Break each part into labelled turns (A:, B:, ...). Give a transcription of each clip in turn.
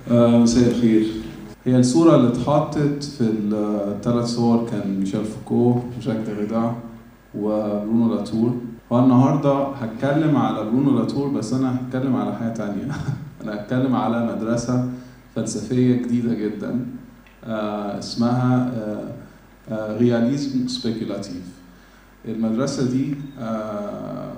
A: آه، مساء الخير هي الصورة اللي اتحطت في الثلاث صور كان ميشيل فوكو وجاك ديريدا وبرونو لاتور والنهاردة هتكلم على برونو لاتور بس أنا هتكلم على حاجة تانية أنا هتكلم على مدرسة فلسفية جديدة جدا آه، اسمها رياليزم سبيكولاتيف المدرسة دي آه،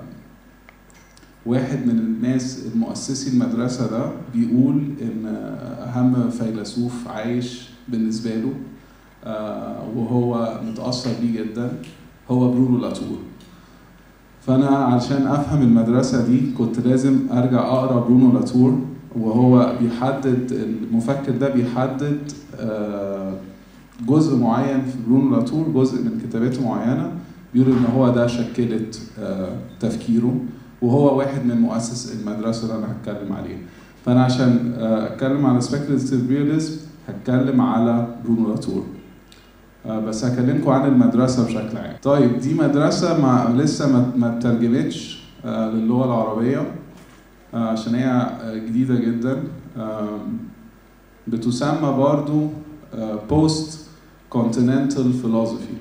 A: واحد من الناس المؤسسي المدرسة ده بيقول إن أهم فيلسوف عايش بالنسبة له آه، وهو متأثر بيه جدا هو برونو لاتور فأنا علشان أفهم المدرسة دي كنت لازم أرجع أقرأ برونو لاتور وهو بيحدد المفكر ده بيحدد آه، جزء معين في برونو لاتور جزء من كتاباته معينة بيقول إن هو ده شكلت آه، تفكيره وهو واحد من مؤسس المدرسة اللي أنا هتكلم عليه فأنا عشان آه، أتكلم على speculative realism هتكلم على برونو لاتور آه، بس هكلمكم عن المدرسة بشكل عام طيب دي مدرسة ما لسه ما ما اترجمتش آه، للغة العربية آه، عشان هي آه، جديدة جدا آم، بتسمى برضو بوست كونتيننتال فيلوسفي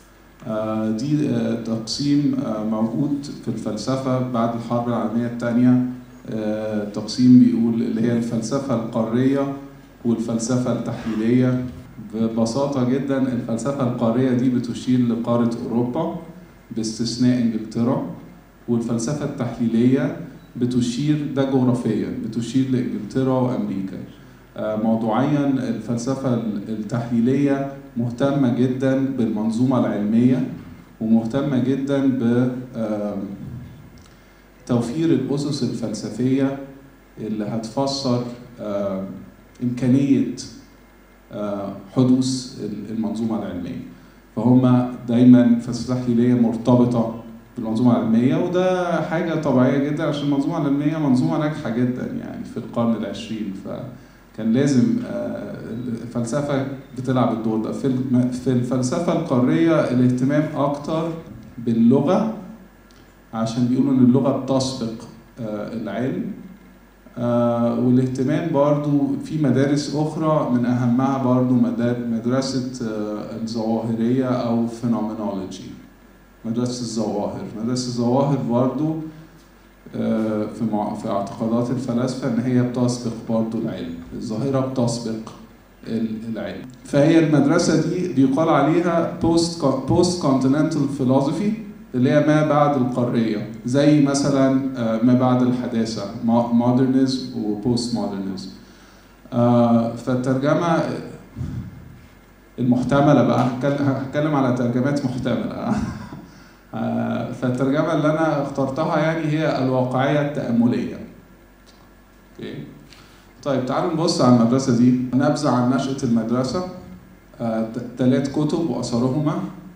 A: دي آه، تقسيم آه، موجود في الفلسفة بعد الحرب العالمية الثانية تقسيم بيقول اللي هي الفلسفة القارية والفلسفة التحليلية ببساطة جدا الفلسفة القارية دي بتشير لقارة أوروبا باستثناء إنجلترا والفلسفة التحليلية بتشير ده جغرافيا بتشير لإنجلترا وأمريكا آه، موضوعيا الفلسفة التحليلية مهتمة جدا بالمنظومة العلمية ومهتمة جدا ب آم، توفير الأسس الفلسفية اللي هتفسر آم، إمكانية آه، حدوث المنظومة العلمية فهم دايما فلسفة تحليلية مرتبطة بالمنظومة العلمية وده حاجة طبيعية جدا عشان المنظومة العلمية منظومة ناجحة جدا يعني في القرن العشرين فكان لازم آه، الفلسفة بتلعب الدور ده في الم- في الفلسفة القارية الاهتمام أكتر باللغة عشان بيقولوا إن اللغة بتسبق آه، العلم آه، والاهتمام برضو في مدارس أخرى من أهمها برضو مدا- مدرسة آه، الظواهرية أو phenomenology مدرسة الظواهر مدرسة الظواهر برضو آه، في مع- في اعتقادات الفلاسفة إن هي بتسبق برضو العلم الظاهرة بتسبق ال- العلم فهي المدرسة دي بيقال عليها post post continental philosophy اللي هي ما بعد القارية زي مثلا آه، ما بعد الحداثة مودرنزم وبوست مودرنزم فالترجمة المحتملة بقى هتكلم- هتكلم على ترجمات محتملة آه، فالترجمة اللي أنا اخترتها يعني هي الواقعية التأملية أوكي طيب تعالوا نبص على المدرسة دي نبذة عن نشأة المدرسة ثلاث كتب وأثرهما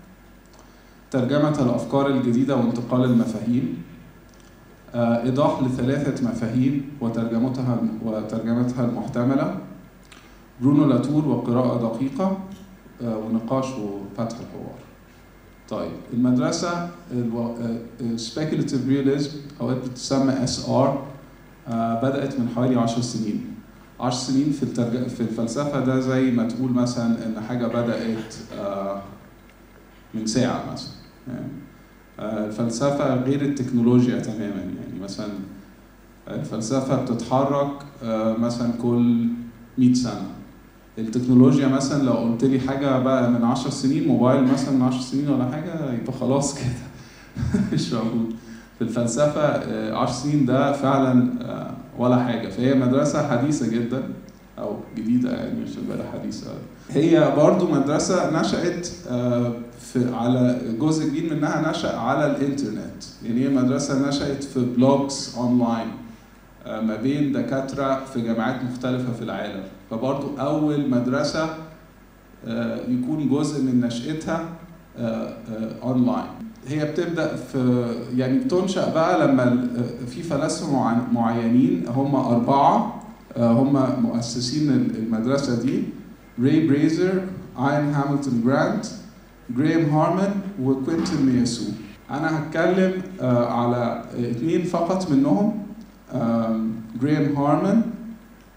A: ترجمة الأفكار الجديدة وانتقال المفاهيم آه، إيضاح لثلاثة مفاهيم وترجمتها وترجمتها المحتملة برونو لاتور وقراءة دقيقة آه، ونقاش وفتح الحوار طيب المدرسة speculative realism أو بتسمى SR آه، بدأت من حوالي عشر سنين عشر سنين في الترج... في الفلسفة ده زي ما تقول مثلا إن حاجة بدأت آه، من ساعة مثلا يعني آه، الفلسفة غير التكنولوجيا تماما يعني مثلا الفلسفة بتتحرك آه، مثلا كل 100 سنة التكنولوجيا مثلا لو قلت لي حاجة بقى من 10 سنين موبايل مثلا من 10 سنين ولا حاجة يبقى خلاص كده مش موجود في الفلسفة آه، 10 سنين ده فعلا آه، ولا حاجة فهي مدرسة حديثة جدا أو جديدة يعني مش بقى حديثة هي برضو مدرسة نشأت آه، في على جزء كبير منها نشأ على الإنترنت يعني هي مدرسة نشأت في بلوجز أونلاين آه، ما بين دكاترة في جامعات مختلفة في العالم فبرضو أول مدرسة آه، يكون جزء من نشأتها آه، آه، أونلاين هي بتبدأ في يعني بتنشأ بقى لما ال- آه، في فلاسفة مع- معينين هم أربعة آه، هم مؤسسين ال- المدرسة دي راي بريزر اين هامilton جرانت جريم هارمان وكوينتن مياسو انا هتكلم آه، على اثنين فقط منهم آم، جريم هارمان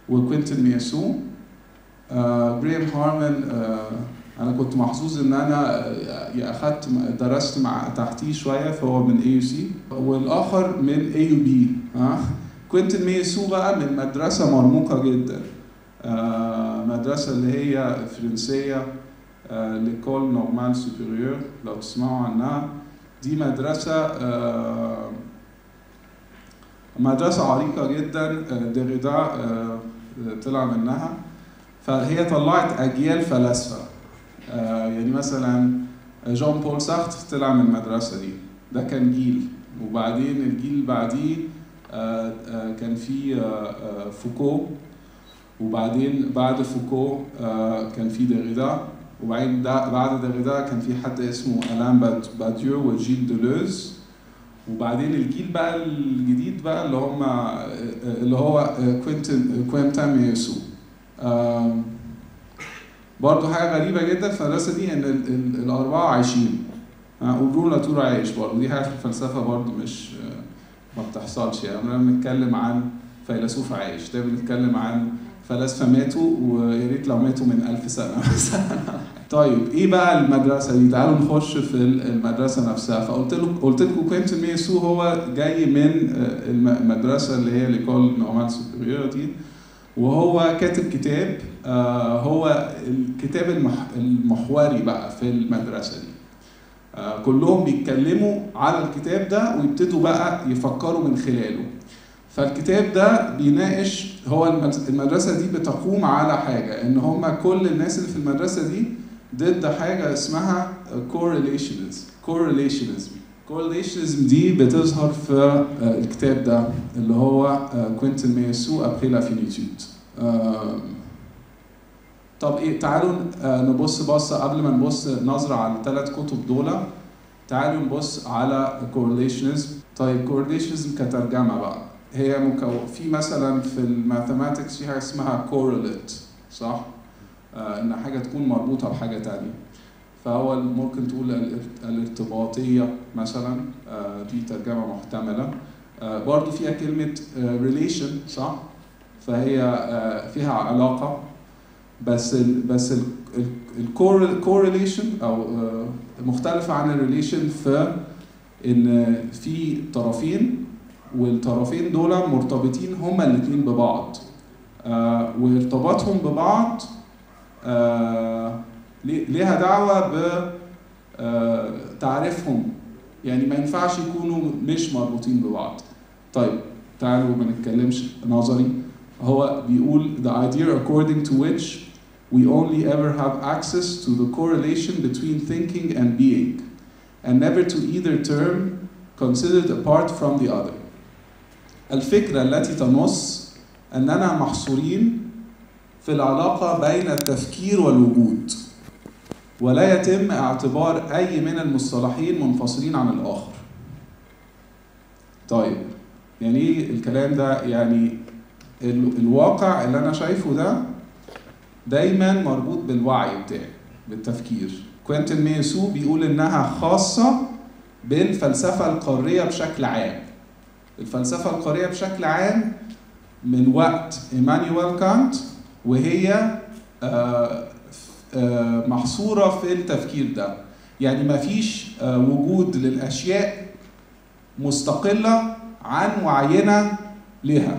A: وكوينتن مياسو آه جريم هارمان آه انا كنت محظوظ ان انا آه، اخدت درست مع تحتيه شويه فهو من اي يو سي والاخر من اي يو بي كوينتن مياسو بقى من مدرسه مرموقه جدا آه مدرسه اللي هي فرنسيه آه ليكول نورمال سوبيريور لو تسمعوا عنها دي مدرسه آه مدرسة عريقة جدا آه، ديريدا آه، طلع منها فهي طلعت أجيال فلاسفة آه، يعني مثلا جون بول سارتر طلع من المدرسة دي ده كان جيل وبعدين الجيل اللي بعديه آه، آه، كان في آه، آه، فوكو وبعدين بعد فوكو آه، كان في ديريدا وبعدين دا- بعد ديريدا كان في حد اسمه الان باد- باديو وجيل دولوز وبعدين الجيل بقى الجديد بقى اللي هم اللي هو كوينتن كوينتان ميسو آم، برضه حاجه غريبه جدا في المدرسه دي ان ال- ال- الاربعه عايشين آه، وبرون لاتور عايش برضه دي حاجه في الفلسفه برضه مش آه، ما بتحصلش يعني لما بنتكلم عن فيلسوف عايش ده بنتكلم عن فلاسفه ماتوا ويا ريت لو ماتوا من ألف سنه مثلا طيب ايه بقى المدرسه دي تعالوا نخش في المدرسه نفسها فقلت له قلت لكم كوينتن ميسو هو جاي من آه، الم- المدرسه اللي هي ليكول نورمال سوبيريور دي وهو كاتب كتاب آه، هو الكتاب المح- المحوري بقى في المدرسه دي آه، كلهم بيتكلموا على الكتاب ده ويبتدوا بقى يفكروا من خلاله فالكتاب ده بيناقش هو المد- المدرسه دي بتقوم على حاجه ان هم كل الناس اللي في المدرسه دي ضد حاجه اسمها correlationism correlationism correlationism دي بتظهر في آه، الكتاب ده اللي هو كوينتن ميسو ابري لا فينيتود طب ايه تعالوا آه، نبص بصه قبل ما نبص نظره على الثلاث كتب دول تعالوا نبص على correlationism طيب correlationism كترجمه بقى هي مكو... في مثلا في الماثematics في حاجه اسمها correlate صح؟ آه ان حاجه تكون مربوطه بحاجه تانية فهو ممكن تقول الارت- الارتباطيه مثلا آه دي ترجمه محتمله آه برضو فيها كلمه آه relation صح؟ فهي آه فيها علاقه بس ال بس الكورليشن او آه مختلفه عن الريليشن في ان في طرفين والطرفين دول مرتبطين هما الاثنين ببعض آه وارتباطهم ببعض آه ليه- ليها دعوة بتعريفهم يعني ما ينفعش يكونوا مش مربوطين ببعض طيب تعالوا ما نتكلمش نظري هو بيقول the idea according to which we only ever have access to the correlation between thinking and being and never to either term considered apart from the other الفكرة التي تنص أننا محصورين في العلاقة بين التفكير والوجود ولا يتم اعتبار أي من المصطلحين منفصلين عن الآخر طيب يعني ايه الكلام ده يعني ال- الواقع اللي انا شايفه ده دايما مربوط بالوعي بتاعي بالتفكير كوينتن ميسو بيقول انها خاصة بالفلسفة القارية بشكل عام الفلسفة القارية بشكل عام من وقت إيمانويل كانت وهي آه، آه، محصورة في التفكير ده يعني مفيش آه، وجود للأشياء مستقلة عن وعينا لها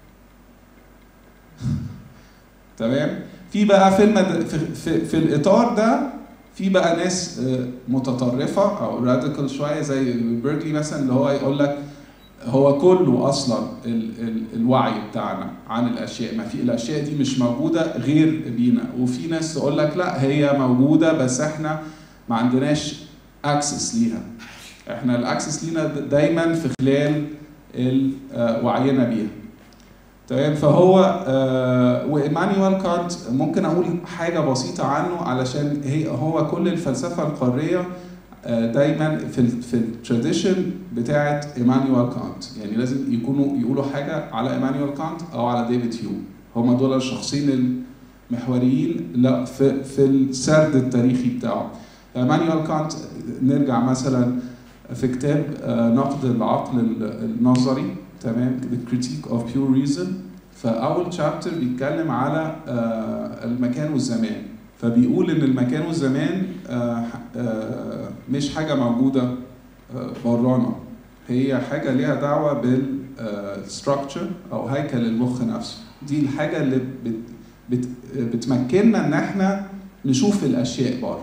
A: تمام في بقى في, المد... في, في, في الإطار ده في بقى ناس آه، متطرفة أو راديكال شوية زي بيركلي مثلا اللي هو يقول لك هو كله اصلا ال ال الوعي بتاعنا عن الاشياء ما في الاشياء دي مش موجوده غير بينا وفي ناس تقول لك لا هي موجوده بس احنا ما عندناش اكسس ليها احنا الاكسس لينا دايما في خلال ال- آه، وعينا بيها تمام فهو آه وايمانويل كانت ممكن اقول حاجه بسيطه عنه علشان هي هو كل الفلسفه القاريه آه، دايما في ال في التراديشن بتاعه ايمانويل كانت يعني لازم يكونوا يقولوا حاجه على ايمانويل كانت او على ديفيد هيوم هما دول الشخصين المحوريين لا في في السرد التاريخي بتاعه ايمانويل كانت نرجع مثلا في كتاب آه، نقد العقل ال- النظري تمام The Critique of Pure Reason فاول شابتر بيتكلم على آه، المكان والزمان فبيقول ان المكان والزمان آه، آه، مش حاجه موجوده آه، برانا هي حاجه ليها دعوه بالستراكشر او هيكل المخ نفسه دي الحاجه اللي بت بت بتمكننا ان احنا نشوف الاشياء بره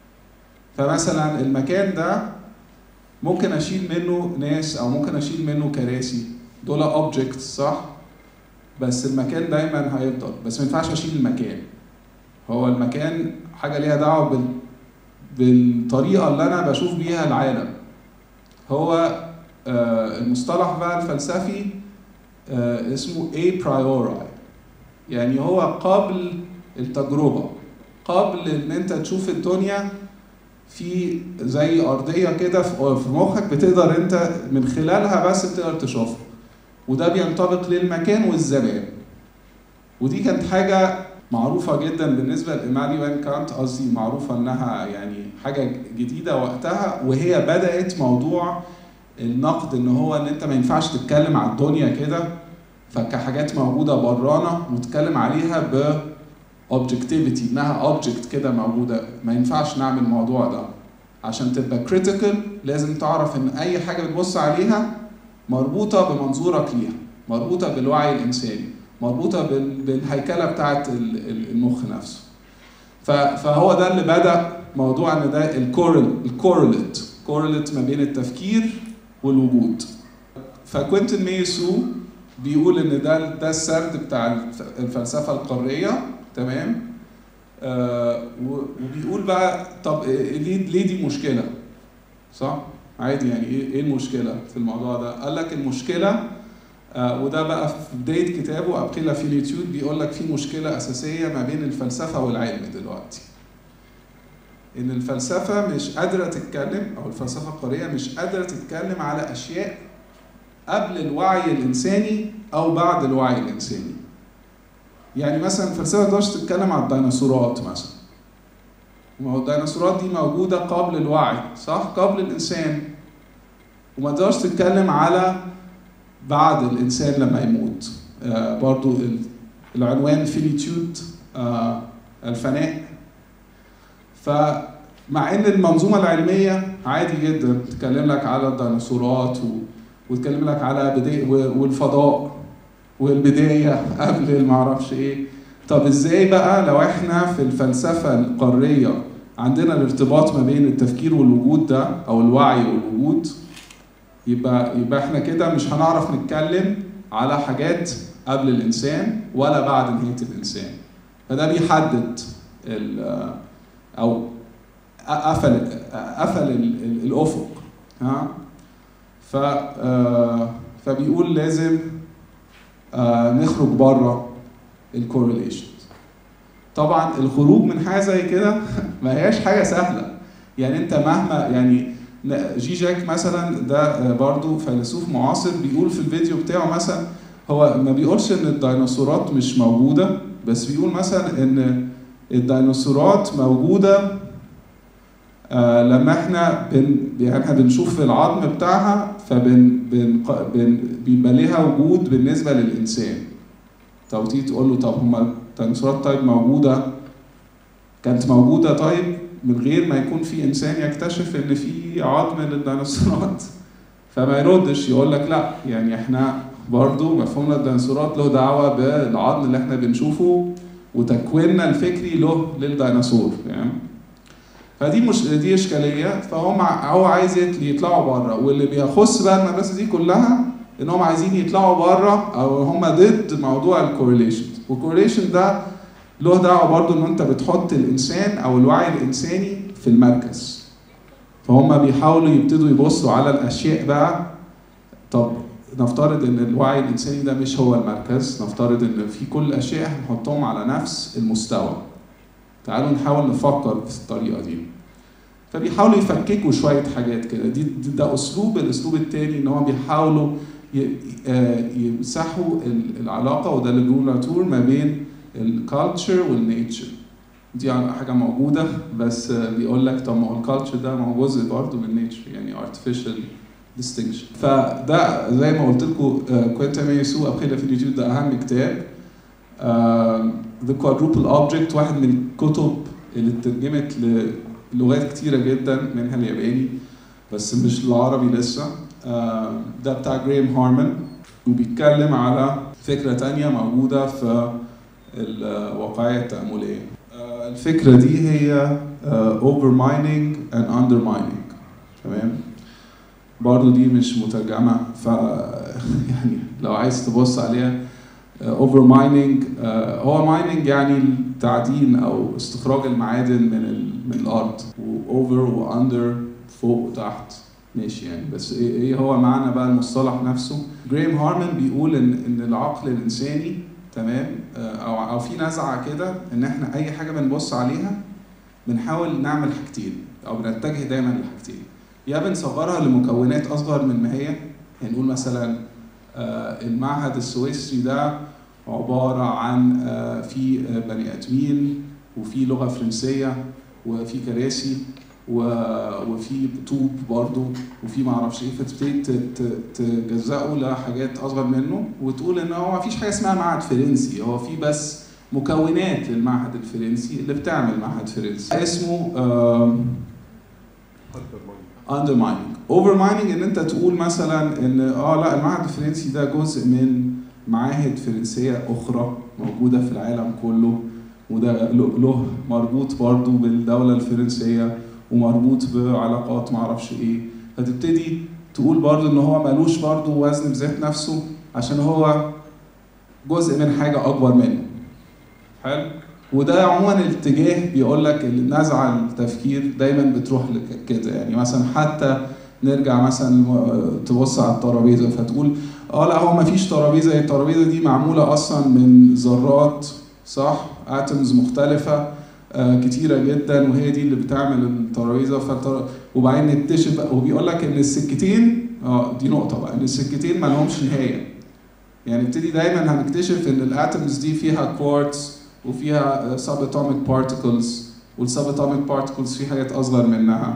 A: فمثلا المكان ده ممكن اشيل منه ناس او ممكن اشيل منه كراسي دول اوبجكتس صح بس المكان دايما هيفضل بس ما ينفعش اشيل المكان هو المكان حاجه ليها دعوه بال بالطريقه اللي انا بشوف بيها العالم هو آه، المصطلح بقى الفلسفي آه، اسمه a priori يعني هو قبل التجربه قبل ان انت تشوف الدنيا في زي ارضيه كده في في مخك بتقدر انت من خلالها بس بتقدر تشوفها وده بينطبق للمكان والزمان ودي كانت حاجه معروفه جدا بالنسبه لإيمانويل كانت قصدي معروفه انها يعني حاجه جديده وقتها وهي بدات موضوع النقد ان هو ان انت ما ينفعش تتكلم على الدنيا كده فكحاجات موجوده برانا وتتكلم عليها ب اوبجكتيفيتي انها اوبجكت كده موجوده ما ينفعش نعمل الموضوع ده عشان تبقى كريتيكال لازم تعرف ان اي حاجه بتبص عليها مربوطه بمنظورك ليها مربوطه بالوعي الانساني مربوطه بال- بالهيكله بتاعه ال- ال- المخ نفسه ف- فهو ده اللي بدا موضوع ان ده الكورل الكورلت كورلت ما بين التفكير والوجود فكوينتن ميسو بيقول ان ده ده السرد بتاع الف- الفلسفه القاريه تمام آه و- وبيقول بقى طب إيه- ليه ليه دي مشكله صح عادي يعني ايه ايه المشكله في الموضوع ده قال لك المشكله آه وده بقى في بدايه كتابه ابقيلا فيليتيود بيقول لك في مشكله اساسيه ما بين الفلسفه والعلم دلوقتي ان الفلسفه مش قادره تتكلم او الفلسفه القاريه مش قادره تتكلم على اشياء قبل الوعي الانساني او بعد الوعي الانساني يعني مثلا الفلسفه ما تقدرش تتكلم على الديناصورات مثلا ما هو الديناصورات دي موجوده قبل الوعي صح قبل الانسان وما تقدرش تتكلم على بعد الانسان لما يموت آه برضو ال- العنوان فينيتيود آه الفناء فمع ان المنظومه العلميه عادي جدا تتكلم لك على الديناصورات و... وتكلم لك على بداية والفضاء والبداية قبل المعرفش ايه طب ازاي بقى لو احنا في الفلسفة القارية عندنا الارتباط ما بين التفكير والوجود ده او الوعي والوجود يبقى يبقى احنا كده مش هنعرف نتكلم على حاجات قبل الانسان ولا بعد نهاية الانسان فده بيحدد ال- او قفل قفل ال- ال- الافق ها ف آه، فبيقول لازم آه، نخرج بره الكورليشن طبعا الخروج من حاجه زي كده ما هياش حاجه سهله يعني انت مهما يعني جي جاك مثلا ده آه، برضو فيلسوف معاصر بيقول في الفيديو بتاعه مثلا هو ما بيقولش ان الديناصورات مش موجوده بس بيقول مثلا ان الديناصورات موجوده آه لما احنا بن يعني احنا بنشوف العظم بتاعها فبن بن بن بيبقى ليها وجود بالنسبه للانسان طب تيجي تقول له طب هما الديناصورات طيب موجوده كانت موجوده طيب من غير ما يكون في انسان يكتشف ان في عظم للديناصورات فما يردش يقول لك لا يعني احنا برضو مفهومنا الديناصورات له دعوه بالعظم اللي احنا بنشوفه وتكويننا الفكري له للديناصور فاهم فدي مش دي اشكاليه فهم ع- هو عايز يت- يطلعوا بره واللي بيخص بقى المدرسه دي كلها ان هم عايزين يطلعوا بره او هم ضد موضوع الكورليشن والكورليشن ده له دعوه برضو ان انت بتحط الانسان او الوعي الانساني في المركز فهم بيحاولوا يبتدوا يبصوا على الاشياء بقى طب نفترض ان الوعي الانساني ده مش هو المركز نفترض ان في كل الاشياء هنحطهم على نفس المستوى تعالوا نحاول نفكر في الطريقه دي فبيحاولوا يفككوا شويه حاجات كده دي دي- ده اسلوب الاسلوب التاني ان هم بيحاولوا ي- آه، يمسحوا ال- العلاقه وده اللي بيقولوا لاتور ما بين الكالتشر والنيتشر دي حاجه موجوده بس آه، بيقول لك طب ما هو الكالتشر ده ما هو جزء برضه من النيتشر يعني artificial distinction فده زي ما قلت لكم كوينتا ميسو ابخيلا فينيتيود ده اهم كتاب ذا كوادروبل اوبجكت واحد من الكتب اللي اترجمت للغات كتيره جدا منها الياباني بس مش العربي لسه آه، ده بتاع جريم هارمان وبيتكلم على فكره تانية موجوده في الواقعيه التامليه آه، الفكره دي هي اوفر مايننج اند اندر مايننج تمام برضو دي مش مترجمه ف يعني لو عايز تبص عليها اوفر مايننج هو مايننج يعني التعدين او استخراج المعادن من ال- من الارض واوفر واندر فوق وتحت ماشي يعني بس ايه إيه هو معنى بقى المصطلح نفسه جريم هارمان بيقول ان ان العقل الانساني تمام آه، او او في نزعه كده ان احنا اي حاجه بنبص عليها بنحاول نعمل حاجتين او بنتجه دايما لحاجتين يا بنصغرها لمكونات اصغر من ما هي يعني نقول مثلا آه، المعهد السويسري ده عباره عن آه، في آه، بني ادمين وفي لغه فرنسيه وفي كراسي و- وفي طوب برضه وفي معرفش ايه فتبتدي ت- ت- تجزئه لحاجات اصغر منه وتقول ان هو مفيش حاجه اسمها معهد فرنسي هو في بس مكونات للمعهد الفرنسي اللي بتعمل معهد فرنسي اسمه اندر مايننج اوفر مايننج ان انت تقول مثلا ان اه لا المعهد الفرنسي ده جزء من معاهد فرنسيه اخرى موجوده في العالم كله وده له له مربوط برضو بالدوله الفرنسيه ومربوط بعلاقات معرفش ايه فتبتدي تقول برضو ان هو ملوش برضو وزن بذات نفسه عشان هو جزء من حاجه اكبر منه حلو وده عموما الاتجاه بيقول لك النزعه التفكير دايما بتروح لكده يعني مثلا حتى نرجع مثلا م- تبص على الترابيزه فتقول اه لا هو ما فيش ترابيزه الترابيزه دي معموله اصلا من ذرات صح اتمز مختلفه آه كتيره جدا وهي دي اللي بتعمل الترابيزه فالتر... وبعدين نكتشف بقى- وبيقول لك ان السكتين اه دي نقطه بقى ان السكتين ما لهمش نهايه يعني نبتدي دايما هنكتشف ان الاتمز دي فيها كوارتز وفيها سب اتوميك بارتكلز والسب اتوميك بارتكلز في حاجات اصغر منها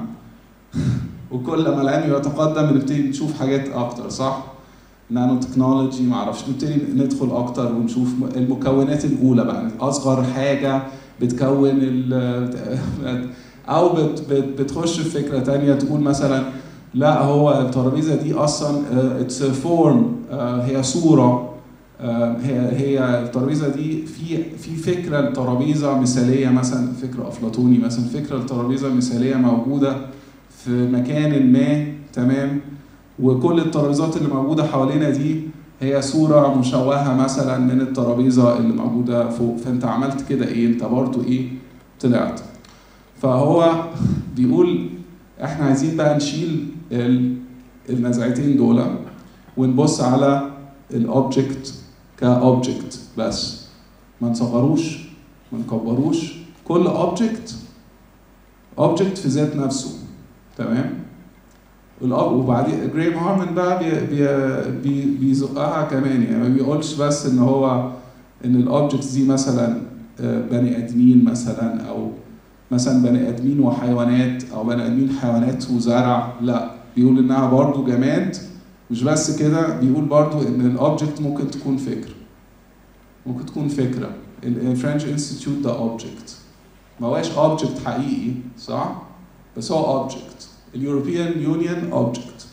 A: وكل ما العلم يتقدم بنبتدي نشوف حاجات اكتر صح؟ نانو تكنولوجي معرفش نبتدي ندخل اكتر ونشوف المكونات الاولى بقى اصغر حاجه بتكون ال او بت بت بتخش في فكره تانية تقول مثلا لا هو الترابيزه دي اصلا اتس فورم هي صوره آه، هي هي الترابيزه دي في في فكره الترابيزه مثاليه مثلا فكره افلاطوني مثلا فكره الترابيزه مثاليه موجوده في مكان ما تمام وكل الترابيزات اللي موجوده حوالينا دي هي صوره مشوهه مثلا من الترابيزه اللي موجوده فوق فانت عملت كده ايه انت برضو ايه طلعت فهو بيقول احنا عايزين بقى نشيل ال- النزعتين دول ونبص على الاوبجكت كاوبجكت بس ما نصغروش ما نكبروش كل اوبجكت اوبجكت في ذات نفسه تمام والأب وبعدين جريم هارمان بقى بي بي بي بيزقها كمان يعني ما بيقولش بس ان هو ان الاوبجكتس دي مثلا آه، بني ادمين مثلا او مثلا بني ادمين وحيوانات او بني ادمين حيوانات وزرع لا بيقول انها برضو جماد مش بس كده بيقول برضو ان الاوبجكت ممكن تكون فكره ممكن تكون فكره الفرنش انستيتيوت ده اوبجكت ما هواش اوبجكت حقيقي صح بس هو اوبجكت اليوروبيان يونيون اوبجكت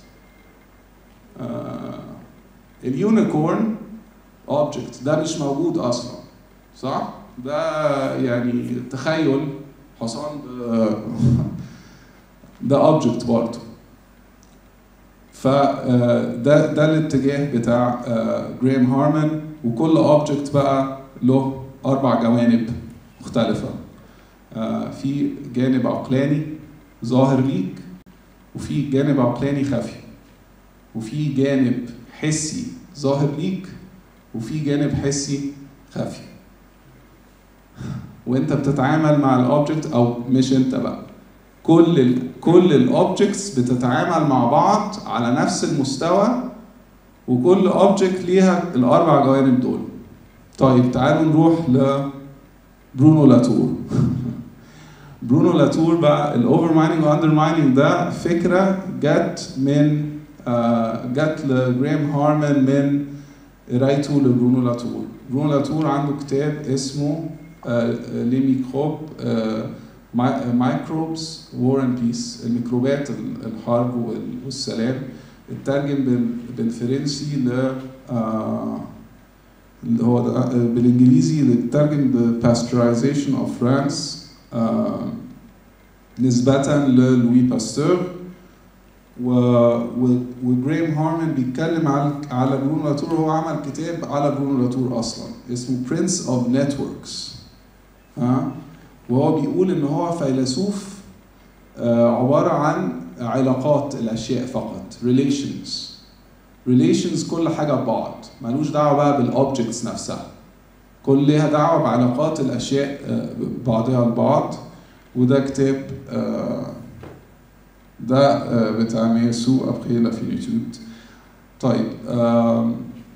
A: اليونيكورن اوبجكت ده مش موجود اصلا صح ده يعني تخيل حصان ب- ده اوبجكت برضه فده ده الاتجاه بتاع جريم هارمان وكل اوبجكت بقى له اربع جوانب مختلفه آه، في جانب عقلاني ظاهر ليك وفي جانب عقلاني خفي وفي جانب حسي ظاهر ليك وفي جانب حسي خفي وانت بتتعامل مع الاوبجكت او مش انت بقى كل ال كل الاوبجكتس بتتعامل مع بعض على نفس المستوى وكل اوبجكت ليها الاربع جوانب دول طيب تعالوا نروح لبرونو لاتور برونو لاتور بقى الاوفر مايننج واندر مايننج ده فكره جت من آه، جت لجريم هارمان من قرايته لبرونو لاتور برونو لاتور عنده كتاب اسمه لي ميكروب مايكروبس وور اند بيس الميكروبات الحرب وال- والسلام اترجم بال- بالفرنسي ل آه، اللي هو ده- آه، بالانجليزي اللي اترجم ب pasteurization of France آه، نسبة للوي باستور و... و... وجريم هارمان بيتكلم على على برونو لاتور هو عمل كتاب على برونو لاتور اصلا اسمه برنس اوف نتوركس ها وهو بيقول ان هو فيلسوف آه، عباره عن علاقات الاشياء فقط relations relations كل حاجه ببعض ملوش دعوه بقى بالاوبجكتس نفسها كل ليها دعوه بعلاقات الاشياء آه، بعضها البعض وده كتاب آه، ده آه، بتاع ميسو ابخي لا فينيتود طيب آم،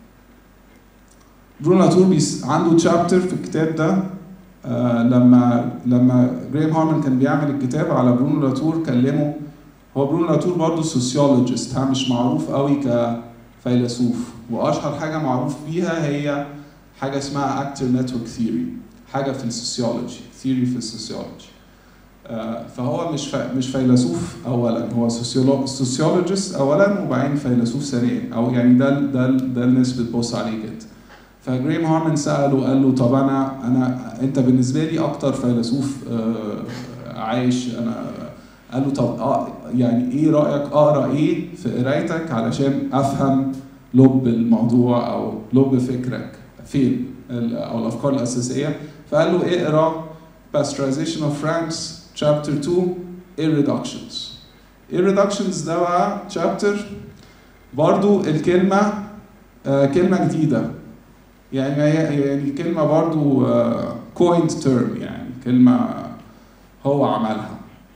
A: برونو لاتور بيس عنده تشابتر في الكتاب ده آه، لما لما جريم هارمان كان بيعمل الكتاب على برونو لاتور كلمه هو برونو لاتور برضه سوسيولوجيست مش معروف قوي كفيلسوف واشهر حاجه معروف بيها هي حاجه اسمها اكتر نتورك ثيوري حاجه في السوسيولوجي ثيوري في السوسيولوجي آه، فهو مش ف- مش فيلسوف اولا هو سوسيولوجيست اولا وبعدين فيلسوف ثانيا او يعني ده ده ده الناس بتبص عليه كده فجريم هارمان ساله قال له طب انا انا انت بالنسبه لي اكتر فيلسوف آه، عايش انا قال له طب آه يعني ايه رايك اقرا ايه في قرايتك علشان افهم لب الموضوع او لب فكرك فين ال- او الافكار الاساسيه فقال له اقرا Pasteurization of France chapter 2 Irreductions Irreductions ده بقى chapter برضو الكلمة آه كلمة جديدة يعني هي يعني كلمة برضو آه coined term يعني كلمة هو عملها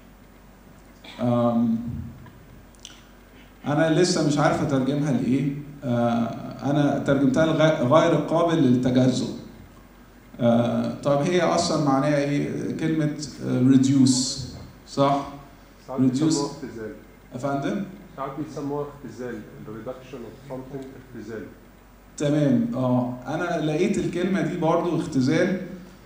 A: آم، أنا لسه مش عارف أترجمها لإيه آه أنا ترجمتها لغ- غير قابل للتجزؤ آه طب هي أصلا معناها إيه كلمة آه reduce صح؟
B: ساعات
A: Reduce.
B: بيسموها اختزال
A: أفندم؟
B: ساعات بيسموها اختزال الريدكشن اوف something اختزال
A: تمام اه انا لقيت الكلمه دي برضو اختزال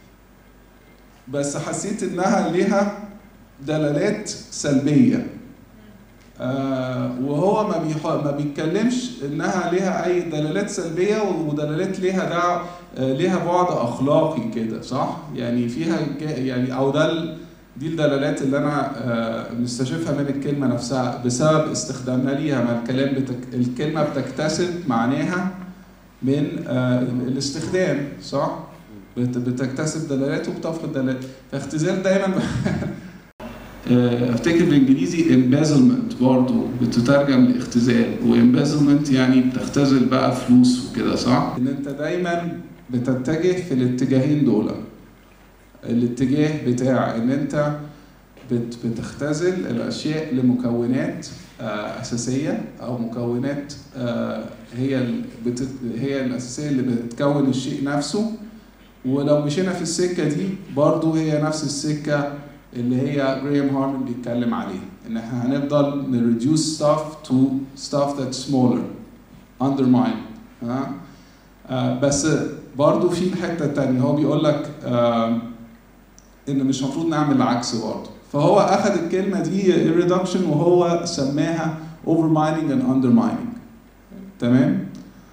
A: بس حسيت انها ليها دلالات سلبيه آه وهو ما بيح... ما بيتكلمش انها ليها اي دلالات سلبيه ودلالات ليها دع... آه ليها بعد اخلاقي كده صح يعني فيها ج- يعني او ده ال... دي الدلالات اللي انا آه مستشفها من الكلمه نفسها بسبب استخدامنا ليها ما الكلام بتك... الكلمه بتكتسب معناها من آه، الاستخدام صح؟ بت- بتكتسب دلالات وبتفقد دلالات فاختزال دايما آه، افتكر بالانجليزي embezzlement برضه بتترجم لاختزال وembezzlement يعني بتختزل بقى فلوس وكده صح؟ ان انت دايما بتتجه في الاتجاهين دول الاتجاه بتاع ان انت بت- بتختزل الاشياء لمكونات آه، اساسيه او مكونات آه، هي ال- بت- هي الاساسيه اللي بتكون الشيء نفسه ولو مشينا في السكه دي برضو هي نفس السكه اللي هي جريم هارمان بيتكلم عليها ان احنا هنفضل نريديوس stuff to stuff that's smaller undermine ها آه بس برضو في الحته التانيه هو بيقول لك آه ان مش المفروض نعمل العكس برضه فهو اخذ الكلمه دي reduction وهو سماها overmining and undermining تمام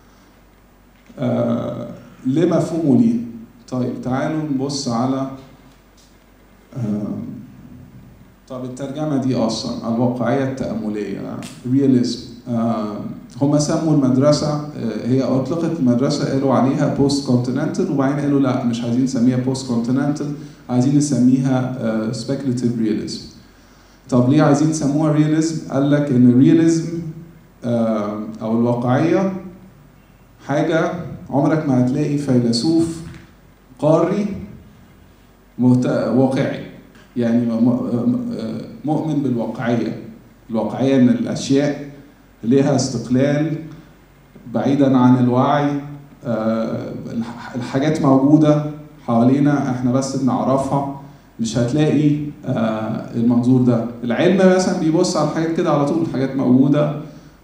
A: آه ليه مفهومه ليه طيب تعالوا نبص على آه طب الترجمه دي اصلا الواقعيه التامليه رياليزم آه هم سموا المدرسه آه هي اطلقت المدرسه قالوا عليها بوست كونتيننتال وبعدين قالوا لا مش عايزين نسميها بوست كونتيننتال عايزين نسميها سبيكوليتيف رياليزم طب ليه عايزين يسموها رياليزم قال لك ان الرياليزم او الواقعيه حاجه عمرك ما هتلاقي فيلسوف قاري مهت... واقعي يعني م- م- مؤمن بالواقعيه الواقعيه ان الاشياء ليها استقلال بعيدا عن الوعي آه، الح- الحاجات موجوده حوالينا احنا بس بنعرفها مش هتلاقي آه، المنظور ده العلم مثلا بيبص على الحاجات كده على طول الحاجات موجوده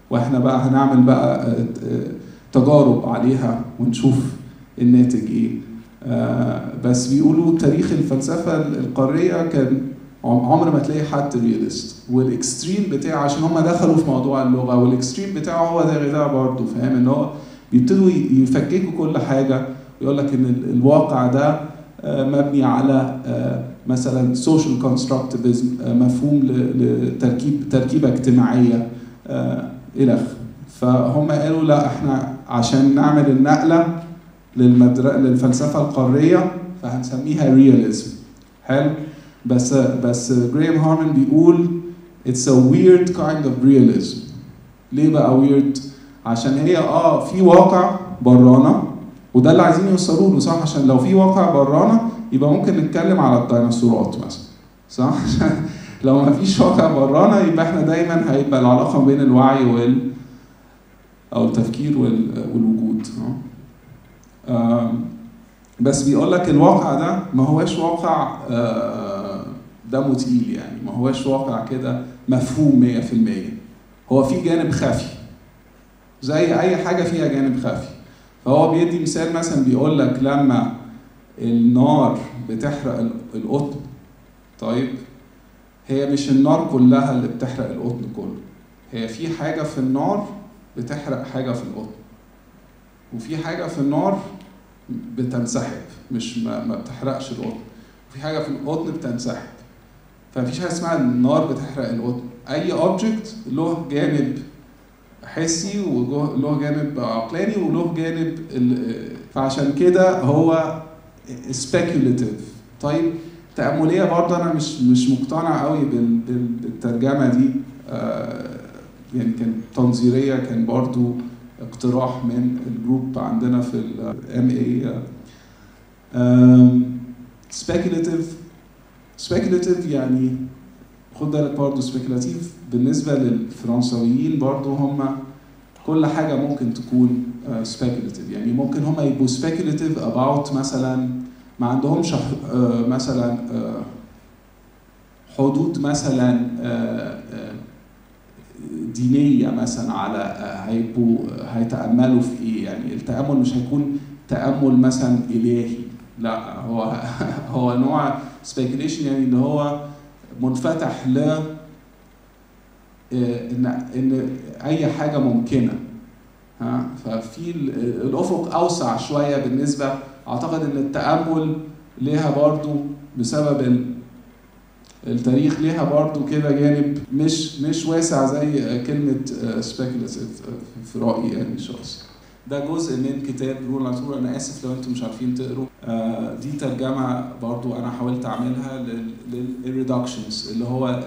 A: واحنا بقى هنعمل بقى آه، آه، تجارب عليها ونشوف الناتج ايه آه، بس بيقولوا تاريخ الفلسفه القاريه كان عم- عمر ما تلاقي حد رياليست والاكستريم بتاعه عشان هم دخلوا في موضوع اللغه والاكستريم بتاعه هو ده غذاء برضه فاهم ان هو بيبتدوا ي- يفككوا كل حاجه يقول لك ان ال- الواقع ده آه، مبني على آه، مثلا سوشيال كونستراكتيفيزم مفهوم ل- لتركيب تركيبه اجتماعيه آه، الى اخره فهم قالوا لا احنا عشان نعمل النقله للمدر... للفلسفه القاريه فهنسميها رياليزم حلو بس بس جريم هارمان بيقول it's a weird kind of realism ليه بقى weird عشان هي اه في واقع برانا وده اللي عايزين يوصلوا له صح عشان لو في واقع برانا يبقى ممكن نتكلم على الديناصورات مثلا صح عشان لو ما فيش واقع برانا يبقى احنا دايما هيبقى العلاقه بين الوعي وال او التفكير وال... والوجود آه. آم، بس بيقول لك الواقع ده ما هواش واقع آه، دمه تقيل يعني ما هواش واقع كده مفهوم 100% هو في جانب خفي زي اي حاجه فيها جانب خفي فهو بيدي مثال مثلا بيقول لك لما النار بتحرق ال- القطن طيب هي مش النار كلها اللي بتحرق القطن كله هي في حاجه في النار بتحرق حاجه في القطن وفي حاجه في النار بتنسحب مش ما, ما بتحرقش القطن وفي حاجه في القطن بتنسحب فمفيش حاجه اسمها النار بتحرق القطن اي اوبجكت له جانب حسي وله جانب عقلاني وله جانب ال- فعشان كده هو speculative طيب تأملية برضه أنا مش مش مقتنع قوي بال- بال- بالترجمة دي آه، يعني كان تنظيرية كان برضه اقتراح من الجروب عندنا في ال MA آم، speculative speculative يعني خد بالك برضه speculative بالنسبة للفرنساويين برضه هم كل حاجة ممكن تكون آه، speculative يعني ممكن هم يبقوا speculative about مثلا ما عندهمش آه، مثلا آه، حدود مثلا آه، آه، دينية مثلا على آه، هيبقوا هيتأملوا في ايه يعني التأمل مش هيكون تأمل مثلا إلهي لا هو هو نوع speculation يعني اللي هو منفتح ل آه، ان ان اي حاجه ممكنه ها ففي ال- الافق اوسع شويه بالنسبه اعتقد ان التامل ليها برضو بسبب ال- التاريخ ليها برضو كده جانب مش مش واسع زي كلمه سبيكولاتيف في رايي يعني الشخصي ده جزء من كتاب رول ناتور انا اسف لو انتم مش عارفين تقروا آه، دي ترجمه برضو انا حاولت اعملها للريدكشنز اللي هو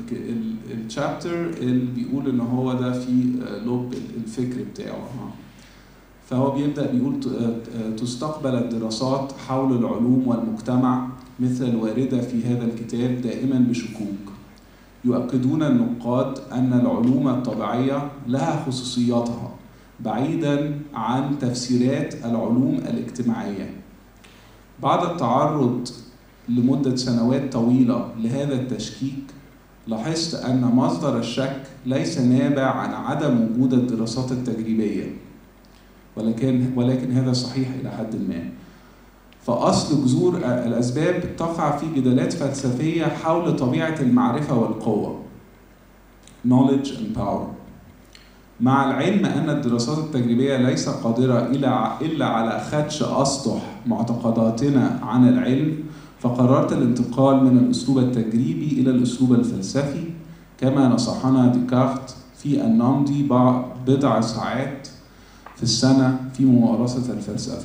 A: الشابتر اللي بيقول ان هو ده في آه، لب الفكر بتاعه ها. فهو بيبدا بيقول ت- آه، تستقبل الدراسات حول العلوم والمجتمع مثل الوارده في هذا الكتاب دائما بشكوك يؤكدون النقاد ان العلوم الطبيعيه لها خصوصياتها بعيدا عن تفسيرات العلوم الاجتماعيه بعد التعرض لمده سنوات طويله لهذا التشكيك لاحظت ان مصدر الشك ليس نابع عن عدم وجود الدراسات التجريبيه ولكن ولكن هذا صحيح الى حد ما فاصل جذور الاسباب تقع في جدالات فلسفيه حول طبيعه المعرفه والقوه knowledge and power مع العلم أن الدراسات التجريبية ليس قادرة إلا إلا على خدش أسطح معتقداتنا عن العلم فقررت الانتقال من الأسلوب التجريبي إلى الأسلوب الفلسفي كما نصحنا ديكارت في أن نمضي بع- بضع ساعات في السنة في ممارسة الفلسفة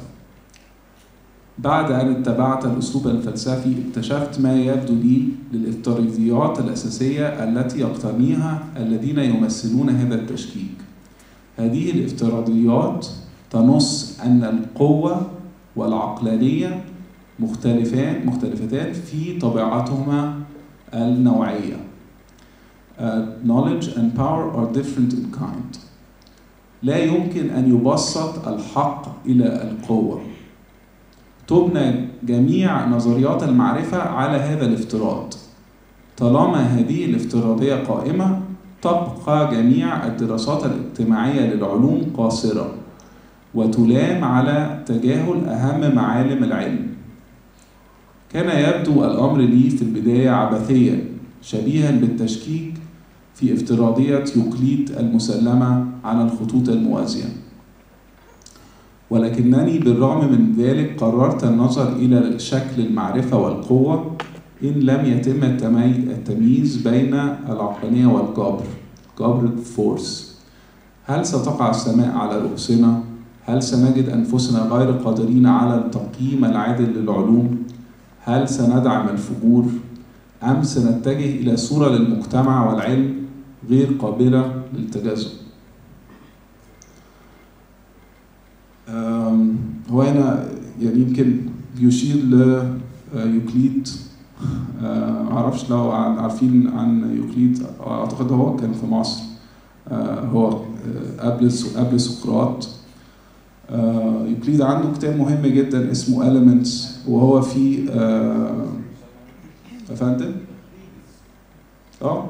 A: بعد أن اتبعت الأسلوب الفلسفي اكتشفت ما يبدو لي للافتراضيات الأساسية التي يقتنيها الذين يمثلون هذا التشكيك هذه الافتراضيات تنص أن القوة والعقلانية مختلفان مختلفتان في طبيعتهما النوعية. Uh, knowledge and power are different in kind. لا يمكن أن يبسط الحق إلى القوة. تبنى جميع نظريات المعرفة على هذا الافتراض. طالما هذه الافتراضية قائمة تبقى جميع الدراسات الاجتماعية للعلوم قاصرة وتلام على تجاهل أهم معالم العلم كان يبدو الأمر لي في البداية عبثيا شبيها بالتشكيك في افتراضية يوكليد المسلمة على الخطوط الموازية ولكنني بالرغم من ذلك قررت النظر إلى شكل المعرفة والقوة إن لم يتم التمي- التمييز بين العقلانية والجبر جبر فورس هل ستقع السماء على رؤوسنا؟ هل سنجد أنفسنا غير قادرين على التقييم العادل للعلوم؟ هل سندعم الفجور؟ أم سنتجه إلى صورة للمجتمع والعلم غير قابلة للتجاذب؟ أم، هو هنا يعني يمكن بيشير ليوكليد آه، معرفش لو عن- عارفين عن يوكليد اعتقد هو كان في مصر آه، هو آه، قبل سو- قبل سقراط آه، يوكليد عنده كتاب مهم جدا اسمه Elements وهو فيه آه، يا فندم اه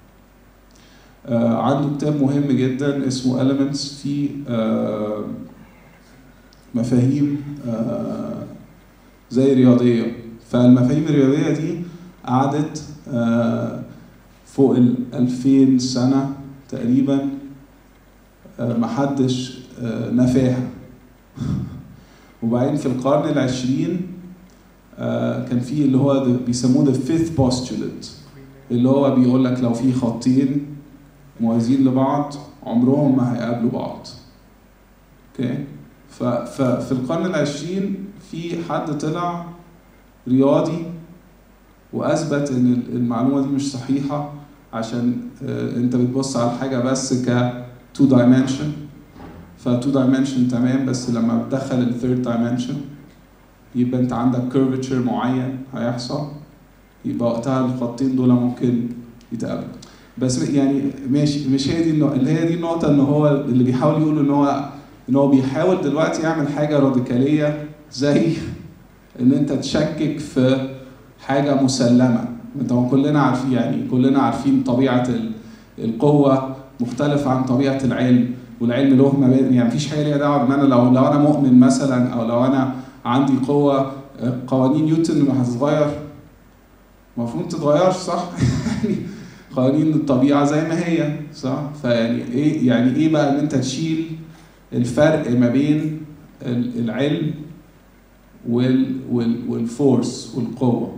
A: آه، عنده كتاب مهم جدا اسمه Elements فيه آه، مفاهيم آه، زي رياضية فالمفاهيم الرياضية دي قعدت آه، فوق ال 2000 سنة تقريبا آه، محدش آه، نفاها وبعدين في القرن العشرين آه، كان في اللي هو the- بيسموه the fifth postulate اللي هو بيقول لك لو في خطين موازين لبعض عمرهم ما هيقابلوا بعض اوكي ف- ففي القرن العشرين في حد طلع رياضي واثبت ان ال- المعلومه دي مش صحيحه عشان آه، انت بتبص على الحاجه بس ك تو دايمنشن ف تو دايمنشن تمام بس لما بتدخل الثيرد دايمنشن يبقى انت عندك كيرفتشر معين هيحصل يبقى وقتها الخطين دول ممكن يتقابلوا بس يعني ماشي مش هي دي النقطة اللي هي دي النقطة ان هو اللي بيحاول يقول ان هو ان هو بيحاول دلوقتي يعمل حاجة راديكالية زي ان انت تشكك في حاجة مسلمة انت كلنا عارفين يعني كلنا عارفين طبيعة ال- القوة مختلفة عن طبيعة العلم والعلم له مبادئ يعني مفيش حاجة ليها دعوة ان انا لو لو انا مؤمن مثلا او لو انا عندي قوة آه، قوانين نيوتن هتتغير المفروض تتغيرش صح؟ يعني قوانين الطبيعة زي ما هي صح؟ فيعني ايه يعني ايه بقى ان انت تشيل الفرق ما بين ال- العلم وال وال والفورس والقوة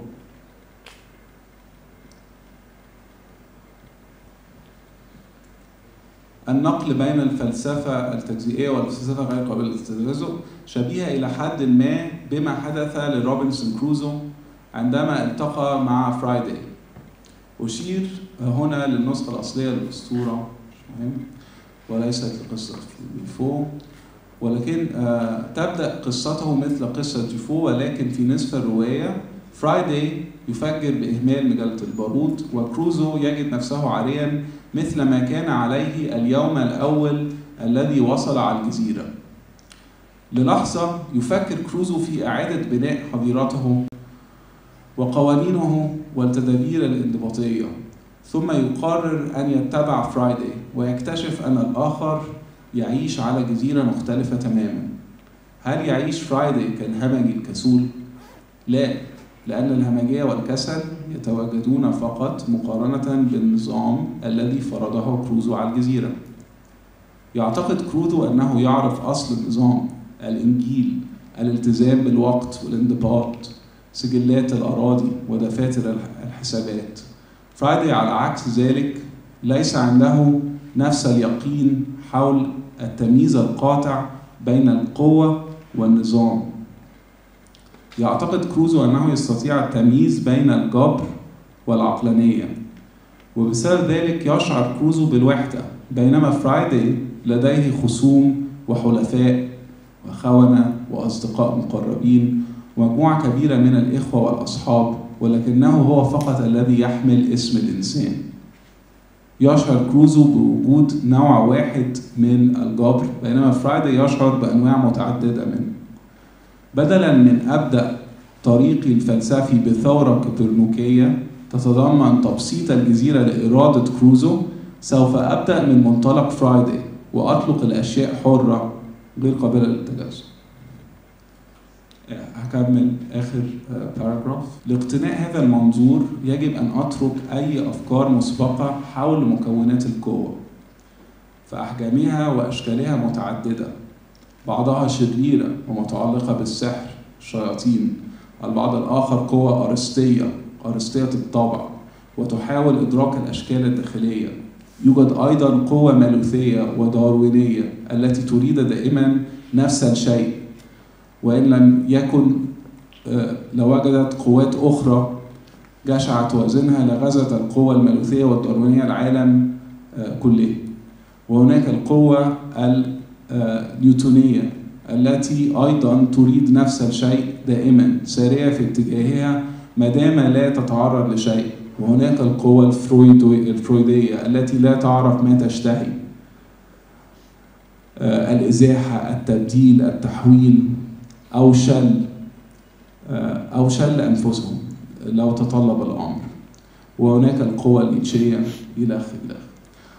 A: النقل بين الفلسفة التجزئية والفلسفة غير قابلة للتجزؤ شبيهة إلى حد ما بما حدث لروبنسون كروزو عندما التقى مع فرايداي أشير هنا للنسخة الأصلية للأسطورة مش مهم وليست لقصة فو ولكن آه، تبدأ قصته مثل قصة جيفو ولكن في نصف الرواية فرايداي يفجر بإهمال مجلة البارود وكروزو يجد نفسه عاريا مثل ما كان عليه اليوم الأول الذي وصل على الجزيرة للحظة يفكر كروزو في إعادة بناء حظيرته وقوانينه والتدابير الانضباطية ثم يقرر أن يتبع فرايداي ويكتشف أن الآخر يعيش على جزيرة مختلفة تماما هل يعيش فرايداي كالهمجي الكسول؟ لا لأن الهمجية والكسل يتواجدون فقط مقارنة بالنظام الذي فرضه كروزو على الجزيرة يعتقد كروزو أنه يعرف أصل النظام الإنجيل الالتزام بالوقت والانضباط سجلات الأراضي ودفاتر الحسابات فرايداي على عكس ذلك ليس عنده نفس اليقين حول التمييز القاطع بين القوة والنظام يعتقد كروزو أنه يستطيع التمييز بين الجبر والعقلانية وبسبب ذلك يشعر كروزو بالوحدة بينما فرايداي لديه خصوم وحلفاء وخونة وأصدقاء مقربين ومجموعة كبيرة من الإخوة والأصحاب ولكنه هو فقط الذي يحمل اسم الإنسان يشعر كروزو بوجود نوع واحد من الجبر بينما فرايداي يشعر بأنواع متعددة منه بدلا من أبدأ طريقي الفلسفي بثورة كوبرنيكية تتضمن تبسيط الجزيرة لإرادة كروزو سوف أبدأ من منطلق فرايداي وأطلق الأشياء حرة غير قابلة للتجاوز هكمل آخر باراجراف لاقتناء هذا المنظور يجب أن أترك أي أفكار مسبقة حول مكونات القوة فأحجامها وأشكالها متعددة بعضها شريرة ومتعلقة بالسحر الشياطين البعض الآخر قوة أرسطية أرسطية الطبع وتحاول إدراك الأشكال الداخلية يوجد أيضا قوة مالوثية وداروينية التي تريد دائما نفس الشيء وإن لم يكن لوجدت قوات أخرى جشع توازنها لغزت القوة المالوثية والداروينية العالم كله وهناك القوة النيوتونية التي أيضا تريد نفس الشيء دائما سارية في اتجاهها ما دام لا تتعرض لشيء وهناك القوة الفرويدية التي لا تعرف ما تشتهي الإزاحة التبديل التحويل أو شل أو شل أنفسهم لو تطلب الأمر وهناك القوة النيتشية إلى آخره إلى آخره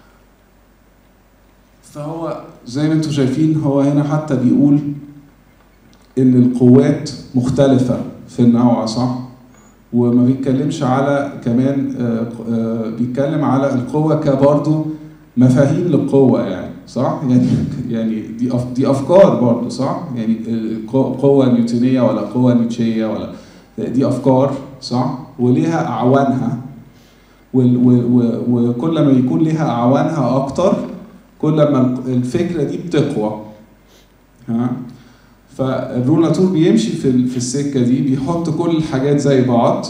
A: فهو زي ما انتم شايفين هو هنا حتى بيقول ان القوات مختلفة في النوع صح وما بيتكلمش على كمان بيتكلم على القوة كبرضه مفاهيم للقوة يعني صح يعني يعني دي دي افكار برضه صح يعني قوة نيوتونية ولا قوة نيتشية ولا دي افكار صح وليها اعوانها وكل ما يكون ليها اعوانها اكتر كل ما الفكره دي بتقوى ها فالرولاتور بيمشي في في السكه دي بيحط كل الحاجات زي بعض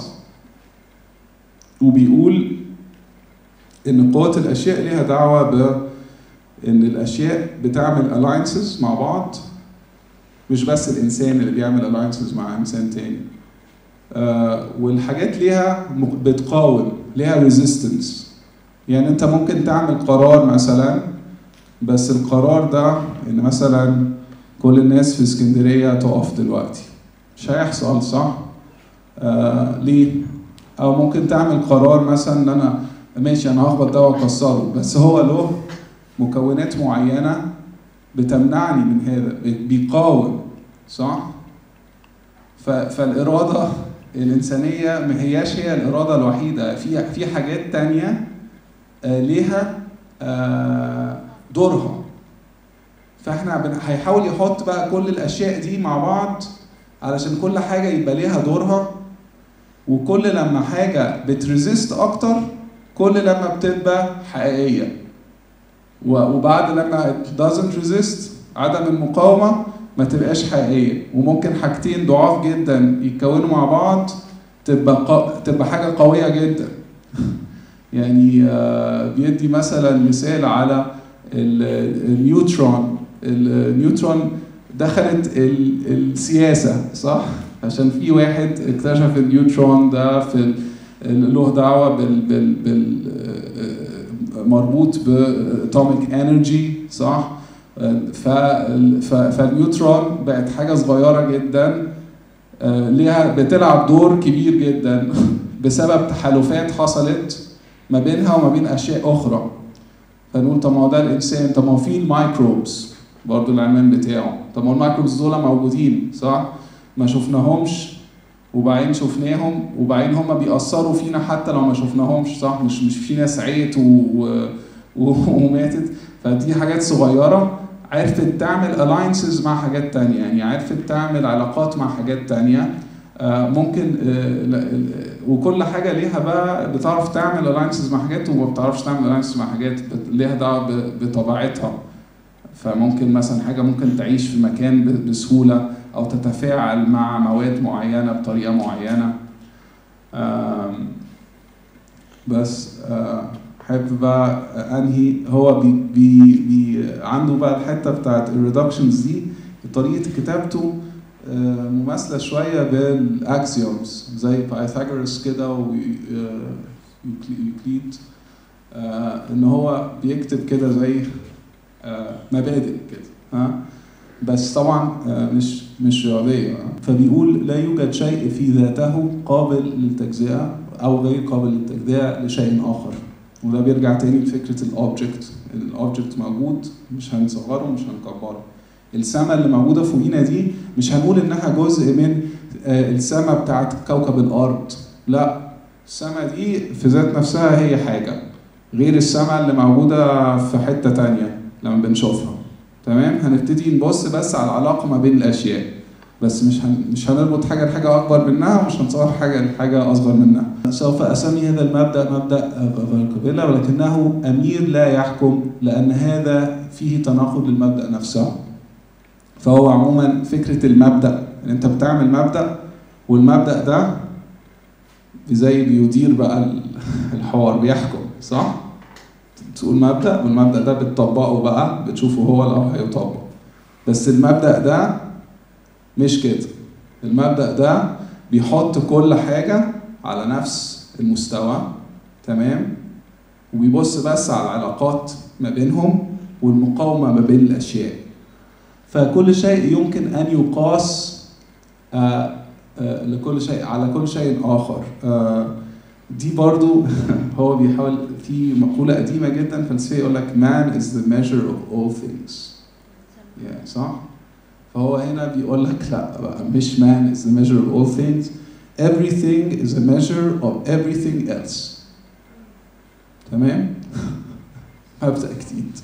A: وبيقول ان قوة الاشياء ليها دعوه بان الاشياء بتعمل الاينسز مع بعض مش بس الانسان اللي بيعمل الاينسز مع انسان تاني آه والحاجات ليها بتقاوم ليها ريزيستنس يعني انت ممكن تعمل قرار مثلا بس القرار ده ان مثلا كل الناس في اسكندريه تقف دلوقتي مش هيحصل صح؟ آه ليه؟ او ممكن تعمل قرار مثلا ان انا ماشي انا هخبط ده واكسره بس هو له مكونات معينه بتمنعني من هذا بيقاوم صح؟ فالاراده الانسانيه ما هياش هي الاراده الوحيده في في حاجات تانية آه ليها آه دورها فاحنا هيحاول يحط بقى كل الاشياء دي مع بعض علشان كل حاجه يبقى ليها دورها وكل لما حاجه بتريزيست اكتر كل لما بتبقى حقيقيه وبعد لما doesn't resist عدم المقاومه ما تبقاش حقيقيه وممكن حاجتين ضعاف جدا يتكونوا مع بعض تبقى ق... تبقى حاجه قويه جدا يعني بيدي مثلا مثال على النيوترون النيوترون دخلت السياسة صح؟ عشان في واحد اكتشف النيوترون ده في له دعوة بال, بال, بال مربوط باتوميك انرجي صح؟ فالنيوترون بقت حاجة صغيرة جدا ليها بتلعب دور كبير جدا بسبب تحالفات حصلت ما بينها وما بين اشياء اخرى فنقول طب ما هو ده الانسان طب ما هو في الميكروبس برضه العنوان بتاعه طب ما الميكروبس دول موجودين صح ما شفناهمش وبعدين شفناهم وبعدين هم بيأثروا فينا حتى لو ما شفناهمش صح مش مش في ناس عيت و... و... وماتت فدي حاجات صغيرة عرفت تعمل الاينسز مع حاجات تانية يعني عرفت تعمل علاقات مع حاجات تانية آه ممكن آه وكل حاجه ليها بقى بتعرف تعمل الاينسز مع حاجات وما بتعرفش تعمل الاينسز مع حاجات ليها دعوه بطبيعتها فممكن مثلا حاجه ممكن تعيش في مكان بسهوله او تتفاعل مع مواد معينه بطريقه معينه بس حابب بقى انهي هو بي بي بي عنده بقى الحته بتاعت الريدكشنز دي طريقه كتابته مماثله شويه بالاكسيومز زي بايثاغورس كده ويوكليد ان هو بيكتب كده زي مبادئ كده ها بس طبعا مش مش رياضيه فبيقول لا يوجد شيء في ذاته قابل للتجزئه او غير قابل للتجزئه لشيء اخر وده بيرجع تاني لفكره الاوبجكت الاوبجكت موجود مش هنصغره مش هنكبره السماء اللي موجوده فوقينا دي مش هنقول انها جزء من آه، السماء بتاعت كوكب الارض لا السماء دي في ذات نفسها هي حاجه غير السماء اللي موجوده في حته تانية لما بنشوفها تمام هنبتدي نبص بس على العلاقه ما بين الاشياء بس مش هن... مش هنربط حاجه لحاجه اكبر منها ومش هنصور حاجه لحاجه اصغر منها سوف اسمي هذا المبدا مبدا فالكوبيلا ولكنه امير لا يحكم لان هذا فيه تناقض للمبدا نفسه فهو عموما فكره المبدا ان انت بتعمل مبدا والمبدا ده زي بيدير بقى الحوار بيحكم صح تقول مبدا والمبدا ده بتطبقه بقى بتشوفه هو لو هيطبق بس المبدا ده مش كده المبدا ده بيحط كل حاجه على نفس المستوى تمام وبيبص بس على العلاقات ما بينهم والمقاومه ما بين الاشياء فكل شيء يمكن ان يقاس آه آه لكل شيء على كل شيء اخر آه دي برضو هو بيحاول في مقولة قديمة جدا فلسفية يقول لك man is the measure of all things yeah, صح؟ فهو هنا بيقول لك لا بقى مش man is the measure of all things everything is a measure of everything else تمام؟ مبدأ جديد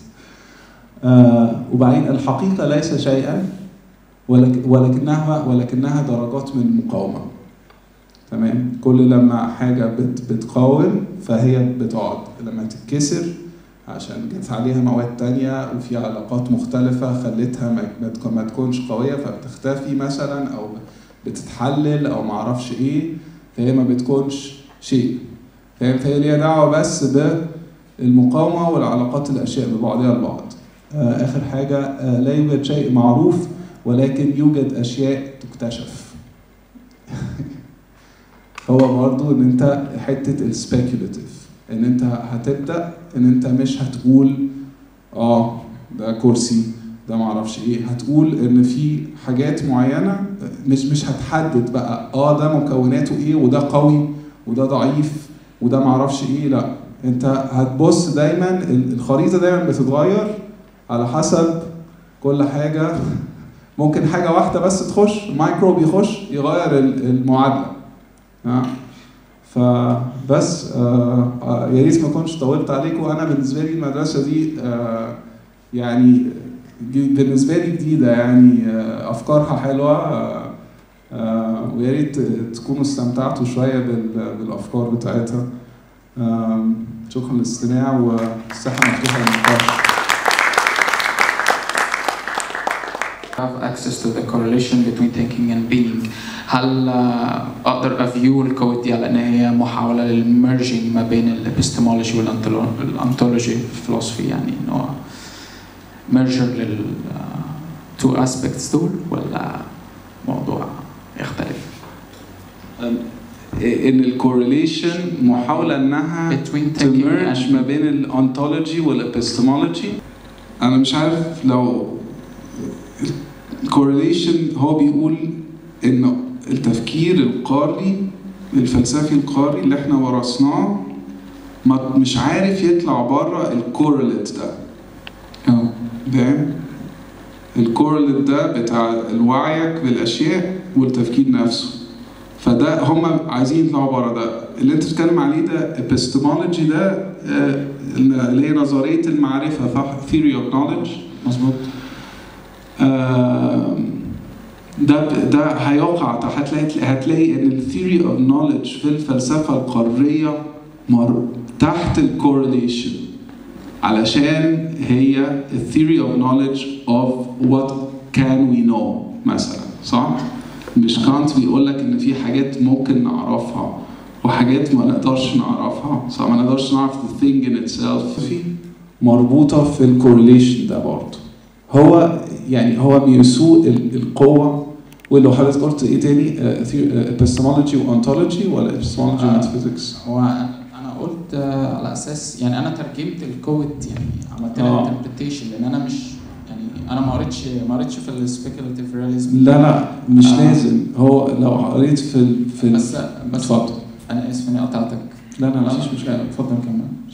A: آه وبعدين الحقيقة ليس شيئا ولك ولكنها ولكنها درجات من المقاومة تمام كل لما حاجة بت بتقاوم فهي بتقعد لما تتكسر عشان جت عليها مواد تانية وفي علاقات مختلفة خلتها ما, ما تكونش قوية فبتختفي مثلا أو بتتحلل أو معرفش إيه فهي ما بتكونش شيء فاهم فهي ليها دعوة بس بالمقاومة والعلاقات الأشياء ببعضها البعض آه آخر حاجة آه لا يوجد شيء معروف ولكن يوجد أشياء تكتشف هو برضو ان انت حته السبيكوليتيف ان انت هتبدا ان انت مش هتقول اه ده كرسي ده معرفش ايه هتقول ان في حاجات معينه مش مش هتحدد بقى اه ده مكوناته ايه وده قوي وده ضعيف وده معرفش ايه لا انت هتبص دايما الخريطه دايما بتتغير على حسب كل حاجه ممكن حاجه واحده بس تخش مايكروب يخش يغير المعادله آه. فبس آه آه يا ريت ما كنتش طولت عليكم انا بالنسبه لي المدرسه دي آه يعني بالنسبه لي جديده يعني آه افكارها حلوه آه آه ويا ريت تكونوا استمتعتوا شويه بالافكار بتاعتها آه شكرا للاستماع والساحه مفتوحه للنقاش
C: have access to the correlation between thinking and being هل اقدر افيو الكود دي على ان هي محاوله للميرجنج ما بين الابستمولوجي والانتولوجي في الفلسفي يعني انه ميرجر لل تو اسبيكتس دول ولا موضوع يختلف؟
A: ان الكورليشن محاوله انها
C: between thinking
A: تمرج
C: and
A: ما بين الانتولوجي والابستمولوجي انا مش عارف لو الكورليشن هو بيقول ان التفكير القاري الفلسفي القاري اللي احنا ورثناه ما مش عارف يطلع بره الكورليت ده
C: اه
A: فاهم الكورليت ده بتاع وعيك بالاشياء والتفكير نفسه فده هم عايزين يطلعوا بره ده اللي انت بتتكلم عليه ده epistemology ده آه، اللي هي نظريه المعرفه صح theory of knowledge
C: مظبوط
A: آم، ده ده هيقع تحت- هتلاقي هتلاقي ان الثيوري اوف نوليدج في الفلسفه القاريه مر تحت الكورليشن علشان هي الثيوري اوف نوليدج اوف وات كان وي نو مثلا صح؟ مش كانت بيقول لك ان في حاجات ممكن نعرفها وحاجات ما نقدرش نعرفها صح ما نقدرش نعرف the thing in itself في مربوطه في الكورليشن ده برضه هو يعني هو بيسوق ال- القوة ولو حضرتك قلت ايه تاني epistemology وانتولوجي ولا epistemology
C: آه.
A: وmetaphysics؟
C: هو انا قلت آه، على اساس يعني انا ترجمت الكود يعني عملت
A: آه.
C: لها انتربريتيشن لان انا مش يعني انا ما قريتش ما قريتش في السبيكوليتيف رياليزم
A: لا لا مش
C: آه.
A: لازم هو لو قريت في ال- في ال-
C: بس بس
A: اتفضل
C: انا اسف اني قطعتك
A: لا لا مفيش
C: لا،
A: مشكلة
C: اتفضل كمل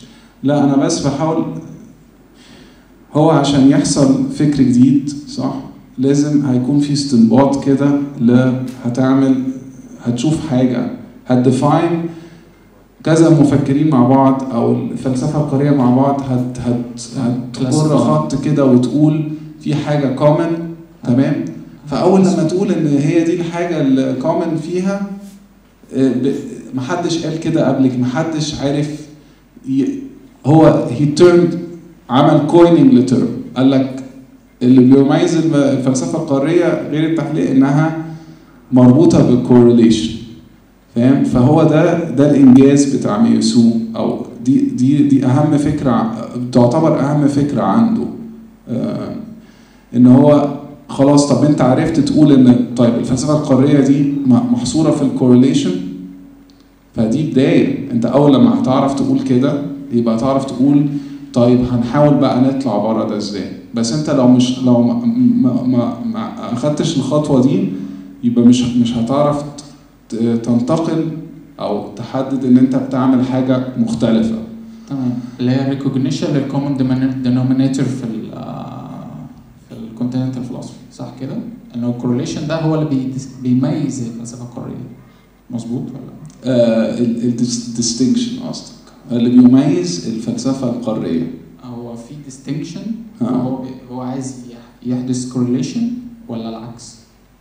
A: لا انا بس بحاول هو عشان يحصل فكر جديد صح لازم هيكون في استنباط كده ل هتعمل هتشوف حاجه هتديفاين كذا مفكرين مع بعض او الفلسفه القاريه مع بعض هت هت هتجر
C: Classify.
A: خط كده وتقول في حاجه كومن تمام فاول لما تقول ان هي دي الحاجه الكومن فيها آه، ب- محدش قال كده قبلك محدش عارف ي- هو هي تيرند عمل كويننج لترم قال لك اللي بيميز الم- الفلسفه القاريه غير التحليل انها مربوطه بالكورليشن فاهم فهو ده ده الانجاز بتاع ميوسو او دي دي دي اهم فكره ع- تعتبر اهم فكره عنده آه، ان هو خلاص طب انت عرفت تقول ان طيب الفلسفه القاريه دي م- محصوره في الكورليشن فدي بدايه انت اول لما هتعرف تقول كده يبقى تعرف تقول طيب هنحاول بقى نطلع بره ده ازاي بس انت لو مش لو ما ما ما, ما اخدتش الخطوه دي يبقى مش مش هتعرف ت- تنتقل او تحدد ان انت بتعمل حاجه مختلفه
C: تمام اللي هي ريكوجنيشن للكومن دينومينيتور في ال آه، في الكونتيننتال فلوسفي صح كده؟ ان الكورليشن ده هو اللي بيدس- بيميز الفلسفه القاريه مظبوط ولا؟
A: الديستنكشن قصدك اللي بيميز الفلسفه القاريه
C: هو في ديستنكشن
A: ها.
C: هو بي- هو عايز يح- يحدث كورليشن ولا العكس؟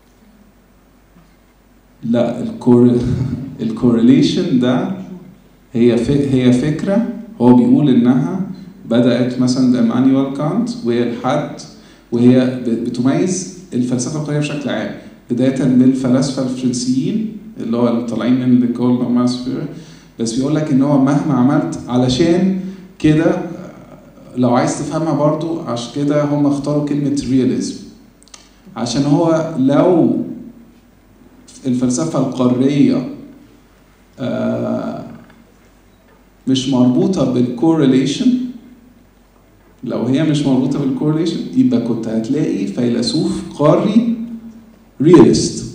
A: لا الكور الكورليشن ده هي ف... هي فكره هو بيقول انها بدات مثلا بإيمانويل كانت وهي لحد وهي ب- بتميز الفلسفه القاريه بشكل عام بدايه من الفلاسفه الفرنسيين اللي هو اللي طالعين من ليكول نورماسفير بس بيقول لك ان هو مهما عملت علشان كده لو عايز تفهمها برضو عشان كده هم اختاروا كلمه رياليزم عشان هو لو الفلسفة القارية آه، مش مربوطة بالكورليشن لو هي مش مربوطة بالكورليشن يبقى كنت هتلاقي فيلسوف قاري رياليست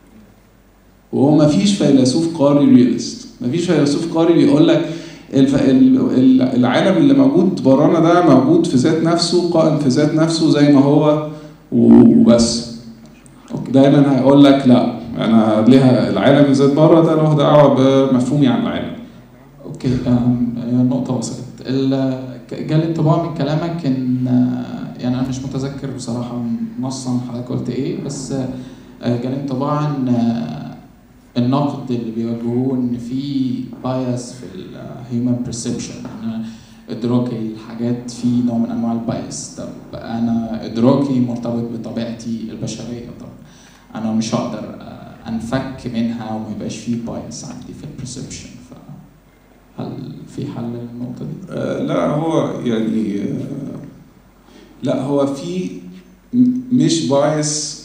A: وهو ما فيش فيلسوف قاري رياليست ما فيش فيلسوف قاري بيقول لك الف... ال- ال- العالم اللي موجود برانا ده موجود في ذات نفسه قائم في ذات نفسه زي ما هو وبس دايما هيقول لك لا انا ليها العالم اللي ذات بره ده له دعوه بمفهومي عن العالم
C: اوكي أم، آه، نقطة وصلت ال- ك- جالي انطباع من كلامك ان آه، يعني انا مش متذكر بصراحة نصا حضرتك قلت ايه بس آه، جالي انطباع ان آه، النقد اللي بيواجهوه ان في بايس في الهيومن برسبشن ان ادراكي الحاجات في نوع من انواع البايس طب انا ادراكي مرتبط بطبيعتي البشرية طب انا مش هقدر آه، انفك منها وما يبقاش فيه بايس عندي في البرسبشن ف هل في حل للنقطة دي؟
A: آه، لا هو يعني آه، لا هو في م- مش بايس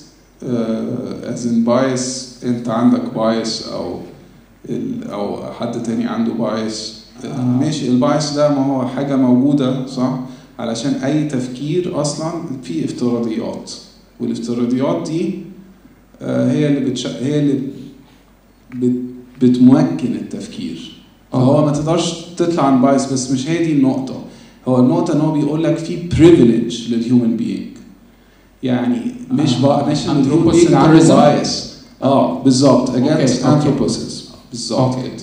A: از ان بايس انت عندك بايس او ال- او حد تاني عنده بايس
C: آه.
A: ماشي البايس ده ما هو حاجه موجوده صح علشان اي تفكير اصلا في افتراضيات والافتراضيات دي آه، هي اللي بتش... هي اللي بت... بتمكن التفكير فهو ما تقدرش تطلع عن بايس بس مش هي دي النقطة هو النقطة ان هو بيقول لك في بريفليج للهيومن بينج يعني مش
C: آه.
A: بقى مش ان الهيومن بينج
C: Anthropocentrism.
A: عنده بايس اه بالظبط
C: أوكي،
A: against
C: أوكي.
A: anthroposism بالظبط
C: اوكي اوكي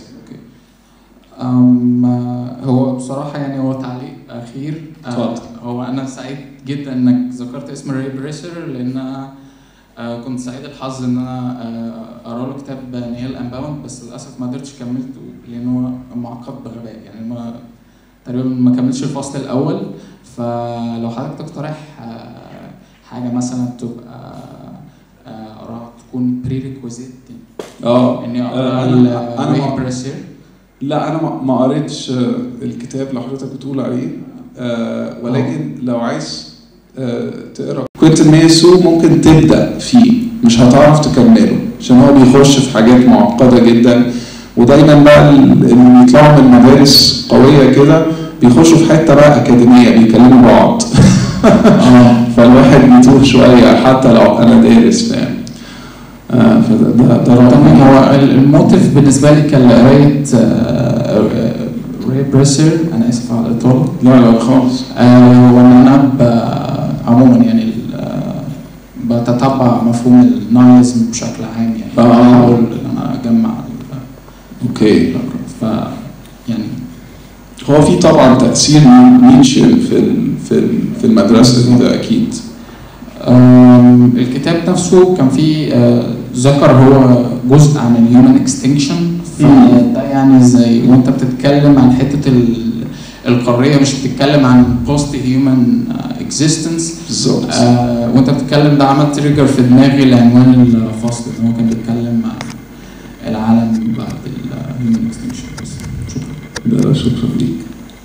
C: أم آه، هو بصراحة يعني هو تعليق أخير آه،
A: اتفضل.
C: هو أنا سعيد جدا إنك ذكرت اسم ري بريسر لأن أنا آه، كنت سعيد الحظ إن أنا آه، أقرأ له كتاب نيل أنباوند بس للأسف ما قدرتش كملته لأنه معقد بغباء يعني ما تقريبا ما كملتش الفصل الأول فلو حضرتك تقترح آه، حاجة مثلا تبقى آه، أقراها تكون بري ريكويزيت
A: اه
C: إني
A: آه،
C: أقرأ
A: أنا- أنا
C: ري
A: ما-
C: بريسر
A: لا انا ما- ما قريتش آه، الكتاب اللي حضرتك بتقول عليه آه، ولكن لو عايز آه، تقرا كوينتن ميسو ممكن تبدا فيه مش هتعرف تكمله عشان هو بيخش في حاجات معقده جدا ودايما بقى ال- اللي بيطلعوا من مدارس قويه كده بيخشوا في حته بقى اكاديميه بيكلموا بعض فالواحد بيتوه شويه حتى لو انا دارس فاهم آه، فده ده, ده رأيي.
C: تمام هو ال- الموتيف بالنسبه لي كان قرايه ري بريسر انا اسف على الاطاله
A: لا لا خالص
C: آه، وان انا ب- عموما يعني ال- آه، بتتبع مفهوم النايزم بشكل عام يعني
A: آه.
C: بحاول ان انا اجمع ال-
A: اوكي
C: ف يعني
A: هو في طبعا تاثير من نيتشه في ال- في ال- في المدرسه دي ده اكيد
C: آم، الكتاب نفسه كان فيه آه، ذكر هو جزء عن الهيومن اكستنكشن
A: مم.
C: فده يعني زي وانت بتتكلم عن حته ال- القاريه مش بتتكلم عن بوست هيومن اكزيستنس
A: بالظبط
C: وانت بتتكلم ده عمل تريجر في دماغي لعنوان الفصل ان هو كان بيتكلم عن العالم بعد الهيومن اكستنكشن بس شكرا
A: لا لا شكرا ليك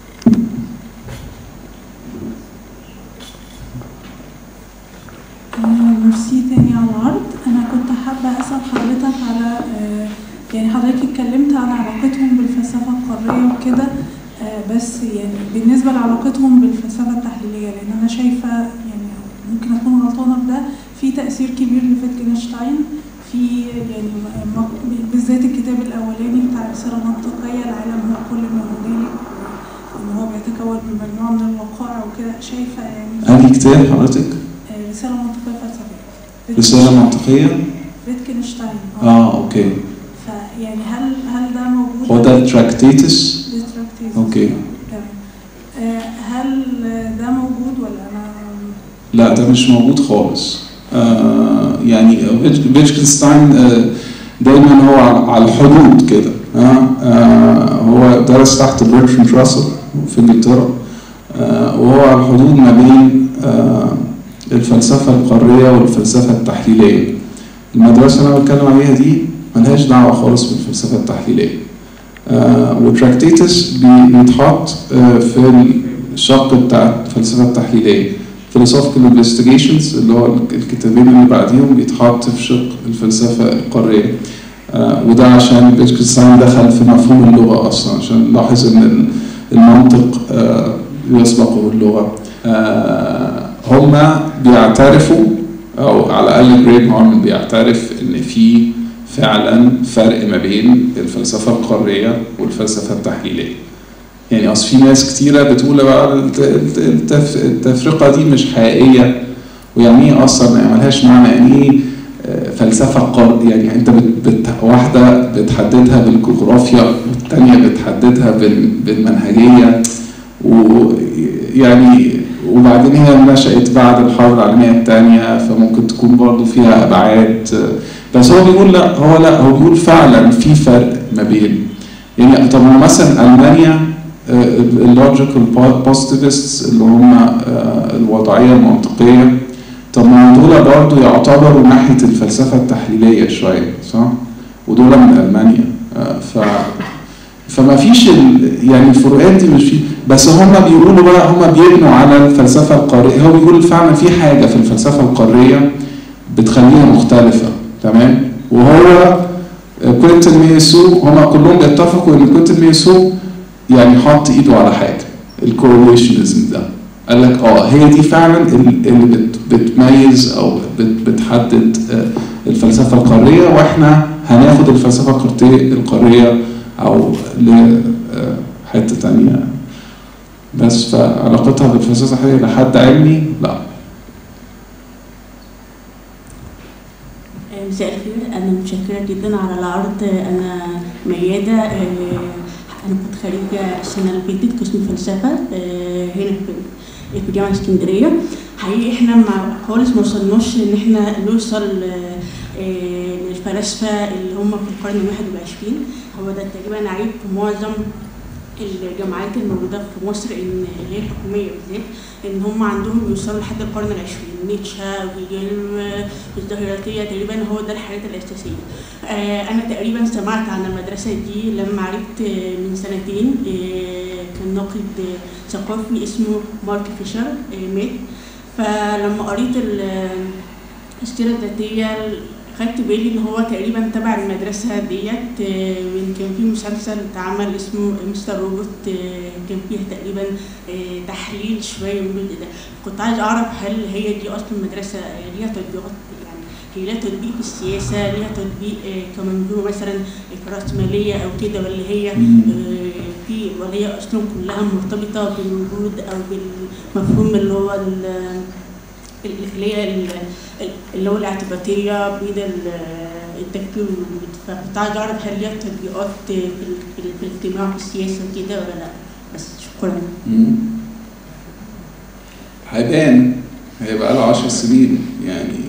D: آه، ميرسي تاني على العرض انا كنت حابه اسال حضرتك على آه، يعني حضرتك اتكلمت عن علاقتهم بالفلسفه القاريه وكده آه، بس يعني بالنسبه لعلاقتهم بالفلسفه التحليليه لان انا شايفه يعني ممكن اكون غلطانه في ده في تاثير كبير لفيتجنشتاين في يعني م- م- بالذات الكتاب الاولاني بتاع رساله منطقيه العالم هو كل ما هنالك ان هو بيتكون من مجموعه من الوقائع وكده شايفه يعني
A: انهي كتاب حضرتك؟
D: آه، رسالة منطقية فلسفية
A: رساله منطقيه
D: فيتكنشتاين
A: اه اوكي
D: فيعني هل هل ده موجود؟
A: هو ده تراكتيتس
D: Destructivism.
A: اوكي
D: تمام آه، هل ده موجود ولا انا
A: لا ده مش موجود خالص آه يعني فيتشكنستاين آه دايما هو على- على الحدود كده آه آه هو درس تحت برتراند راسل في انجلترا آه وهو على الحدود ما بين آه الفلسفة القارية والفلسفة التحليلية المدرسة اللي أنا بتكلم عليها دي ملهاش دعوة خالص بالفلسفة التحليلية آه وتراكتيتس بي- بيتحط آه في الشق بتاع الفلسفة التحليلية philosophical investigations اللي هو الكتابين اللي بعديهم بيتحط في شق الفلسفة القارية آه وده عشان فيتجنشتاين دخل في مفهوم اللغة أصلا عشان لاحظ إن ال- المنطق آه يسبقه اللغة آه هما بيعترفوا أو على الأقل جريد هارمن بيعترف إن في فعلا فرق ما بين الفلسفة القارية والفلسفة التحليلية يعني اصل في ناس كتيره بتقول بقى الت- الت- التف- التفرقه دي مش حقيقيه ويعني ايه اصلا يعني ملهاش معنى يعني ايه آه، فلسفه قار يعني انت بت بت واحده بتحددها بالجغرافيا والثانيه بتحددها بال- بالمنهجيه ويعني وبعدين هي نشأت بعد الحرب العالمية الثانية فممكن تكون برضو فيها أبعاد آه، بس هو بيقول لا هو لا هو بيقول فعلا في فرق ما بين يعني طب ما مثلا ألمانيا اللوجيكال بوزيتيفيستس اللي هم آه، الوضعيه المنطقيه طب ما دول برضه يعتبروا ناحيه الفلسفه التحليليه شويه صح؟ ودول من المانيا آه، ف فما فيش ال... يعني الفروقات دي مش في بس هم بيقولوا بقى هم بيبنوا على الفلسفه القاريه هو بيقول فعلا في حاجه في الفلسفه القاريه بتخليها مختلفه تمام وهو كوينتن ميسو هم كلهم بيتفقوا ان كوينتن ميسو يعني حط ايده على حاجه الكورليشنزم ده قال لك اه هي دي فعلا ال- اللي بت بتميز او بت بتحدد آه، الفلسفه القاريه واحنا هناخد الفلسفه القاريه القاريه او لحته تانية بس فعلاقتها بالفلسفه التحليليه لحد علمي لا
E: مساء الخير أنا متشكرة جدا على العرض أنا ميادة آه، أنا كنت خريجة السنة اللي فاتت قسم فلسفة آه، هنا في في جامعة اسكندرية حقيقي احنا مع خالص ما وصلناش إن احنا نوصل آه، آه، للفلاسفة اللي هم في القرن الواحد والعشرين هو ده تقريبا عيب في معظم الجامعات الموجودة في مصر إن اللي هي الحكومية بالذات إن هم عندهم بيوصلوا لحد القرن العشرين نيتشه وهيجل الظاهراتية تقريبا هو ده الحاجات الأساسية. آه، أنا تقريبا سمعت عن المدرسة دي لما عرفت آه، من سنتين آه، كان ناقد آه، ثقافي اسمه مارك فيشر آه، مات فلما قريت ال- السيرة الذاتية خدت بالي ان هو تقريبا تبع المدرسة ديت آه، من كان في مسلسل اتعمل اسمه مستر روبوت آه، كان فيها تقريبا آه، تحليل شوية من الجزء ده كنت عايز اعرف هل هي دي اصلا مدرسة ليها تطبيقات يعني هي لها تطبيق في السياسة لها تطبيق آه، كمنظومة مثلا كرأسمالية أو كده ولا هي
A: مم.
E: آه، في ولا هي أصلا كلها مرتبطة بالوجود أو بالمفهوم اللي هو ال- اللي هي ال- اللي هو الاعتباطية بين ال- التفكير والوجود فكنت عايزة أعرف هل ليها تطبيقات في ال- في ال- في الاجتماع في السياسة وكده ولا لأ بس شكرا
A: مم. هيبان هيبقى له عشر سنين يعني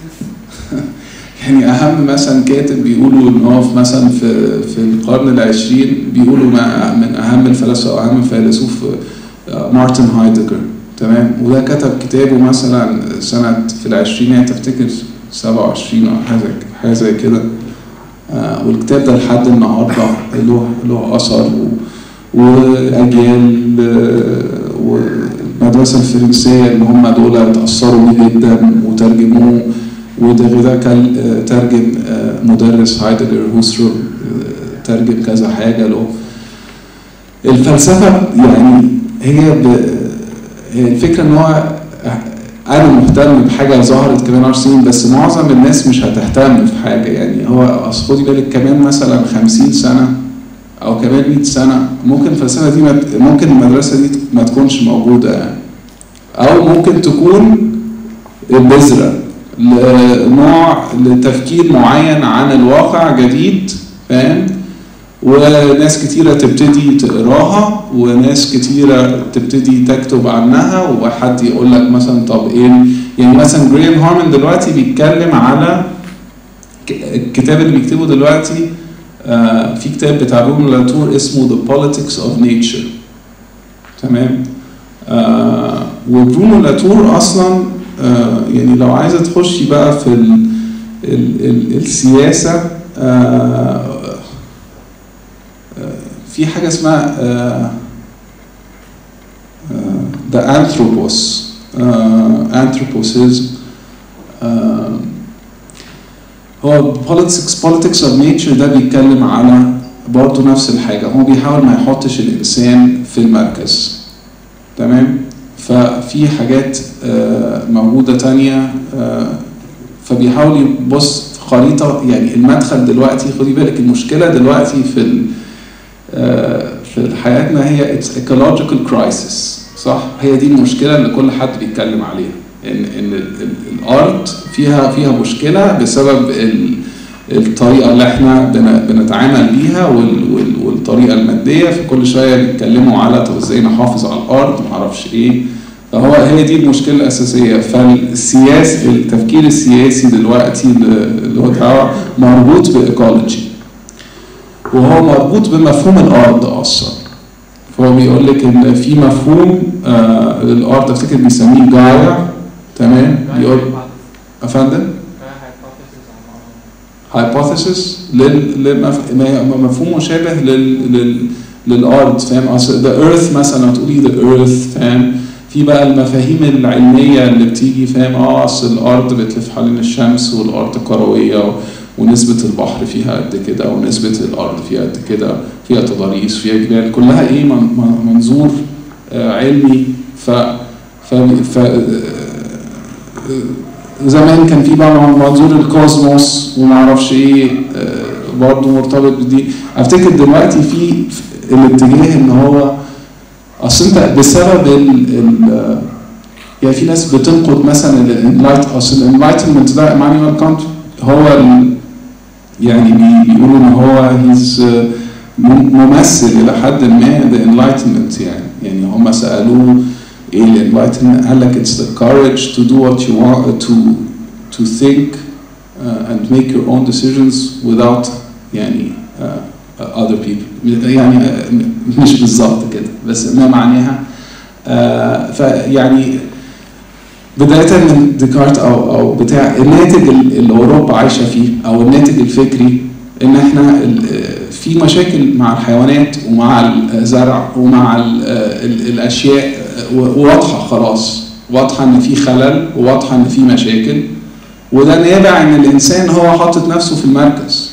A: يعني اهم مثلا كاتب بيقولوا ان هو في مثلا في في القرن العشرين بيقولوا ما- من اهم الفلاسفه او اهم الفيلسوف آه، مارتن هايدجر تمام وده كتب كتابه مثلا سنه في العشرينات افتكر 27 او حاجه زي- حاجه زي كده آه، والكتاب ده لحد النهارده له له اثر و واجيال آه، والمدرسه الفرنسيه اللي هم دول اتاثروا بيه جدا وترجموه وده كان آه، ترجم آه، مدرس هايدجر هوسرو آه، ترجم كذا حاجه له الفلسفه يعني هي ب... هي الفكره ان هو انا مهتم بحاجه ظهرت كمان 10 سنين بس معظم الناس مش هتهتم في حاجه يعني هو اصل خدي بالك كمان مثلا 50 سنه او كمان 100 سنه ممكن الفلسفه دي ما ت- ممكن المدرسه دي ما تكونش موجوده يعني او ممكن تكون بذره لنوع لتفكير معين عن الواقع جديد فاهم وناس كتيرة تبتدي تقراها وناس كتيرة تبتدي تكتب عنها وحد يقول لك مثلا طب ايه يعني مثلا جريم هارمن دلوقتي بيتكلم على ك- الكتاب اللي بيكتبه دلوقتي آه، في كتاب بتاع برونو لاتور اسمه The Politics of Nature تمام آه وبرونو لاتور اصلا آه يعني لو عايزه تخشي بقى في ال ال ال السياسه آه آه، في حاجه اسمها آه آه The Anthropos آه Anthroposism آه هو politics politics of nature ده بيتكلم على برضه نفس الحاجة هو بيحاول ما يحطش الإنسان في المركز تمام ففي حاجات آه، موجودة تانية آه، فبيحاول يبص في خريطة يعني المدخل دلوقتي خدي بالك المشكلة دلوقتي في ال- آه، في حياتنا هي it's ecological crisis صح هي دي المشكلة اللي كل حد بيتكلم عليها ان ان ال- ال- الارض فيها فيها مشكله بسبب ال- الطريقه اللي احنا بن- بنتعامل بيها وال- وال- والطريقه الماديه فكل شويه بيتكلموا على طب ازاي نحافظ على الارض معرفش ايه فهو هي دي المشكله الاساسيه فالسياسي التفكير السياسي دلوقتي اللي هو بتاعه مربوط بايكولوجي وهو مربوط بمفهوم الارض اصلا فهو بيقول لك ان في مفهوم آه للارض افتكر بيسميه جايا تمام بيقول افندم هايبوثيسيس لمفهوم مشابه لل لل للارض فاهم اصل ذا ايرث مثلا لو تقولي ذا ايرث فاهم في بقى المفاهيم العلميه اللي بتيجي فاهم اه اصل الارض بتلف حوالين الشمس والارض كرويه ونسبه البحر فيها قد كده ونسبه الارض فيها قد كده فيها تضاريس فيها جبال كلها ايه من- من- منظور آه، علمي ف ف, ف آه، زمان كان في بقى منظور الكوزموس وما اعرفش ايه آه، برضه مرتبط بدي افتكر دلوقتي في في الاتجاه ان هو اصل انت بسبب ال ال يعني في ناس بتنقد مثلا الانلايت اصل الانلايتمنت ده مانويل كانت هو ال يعني بي- بيقولوا ان هو هيز ممثل الى حد ما ذا انلايتمنت يعني يعني هم سالوه ايه الانلايتمنت قال لك it's the courage to do what you want to to think uh, and make your own decisions without يعني uh, other people يعني uh, مش بالظبط كده بس ما معناها uh, فيعني بداية من ديكارت أو أو بتاع الناتج اللي أوروبا عايشة فيه أو الناتج الفكري إن إحنا ال- في مشاكل مع الحيوانات ومع الزرع ومع ال ال الأشياء واضحة خلاص واضحة إن في خلل وواضحة إن في مشاكل وده نابع إن الإنسان هو حاطط نفسه في المركز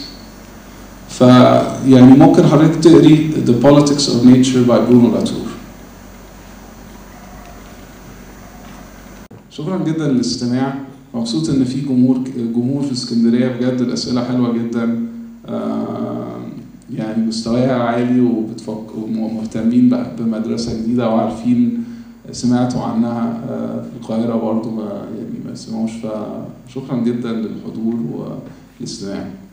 A: فيعني ممكن حضرتك تقري The Politics of Nature by Bruno Latour شكرا جدا للاستماع مبسوط ان في جمهور جمهور في اسكندريه بجد الاسئله حلوه جدا آه، يعني مستواها عالي وبتفك ومهتمين ب- بمدرسه جديده وعارفين سمعتوا عنها آه، في القاهره برضو ما يعني ما سمعوش فشكرا جدا للحضور والاستماع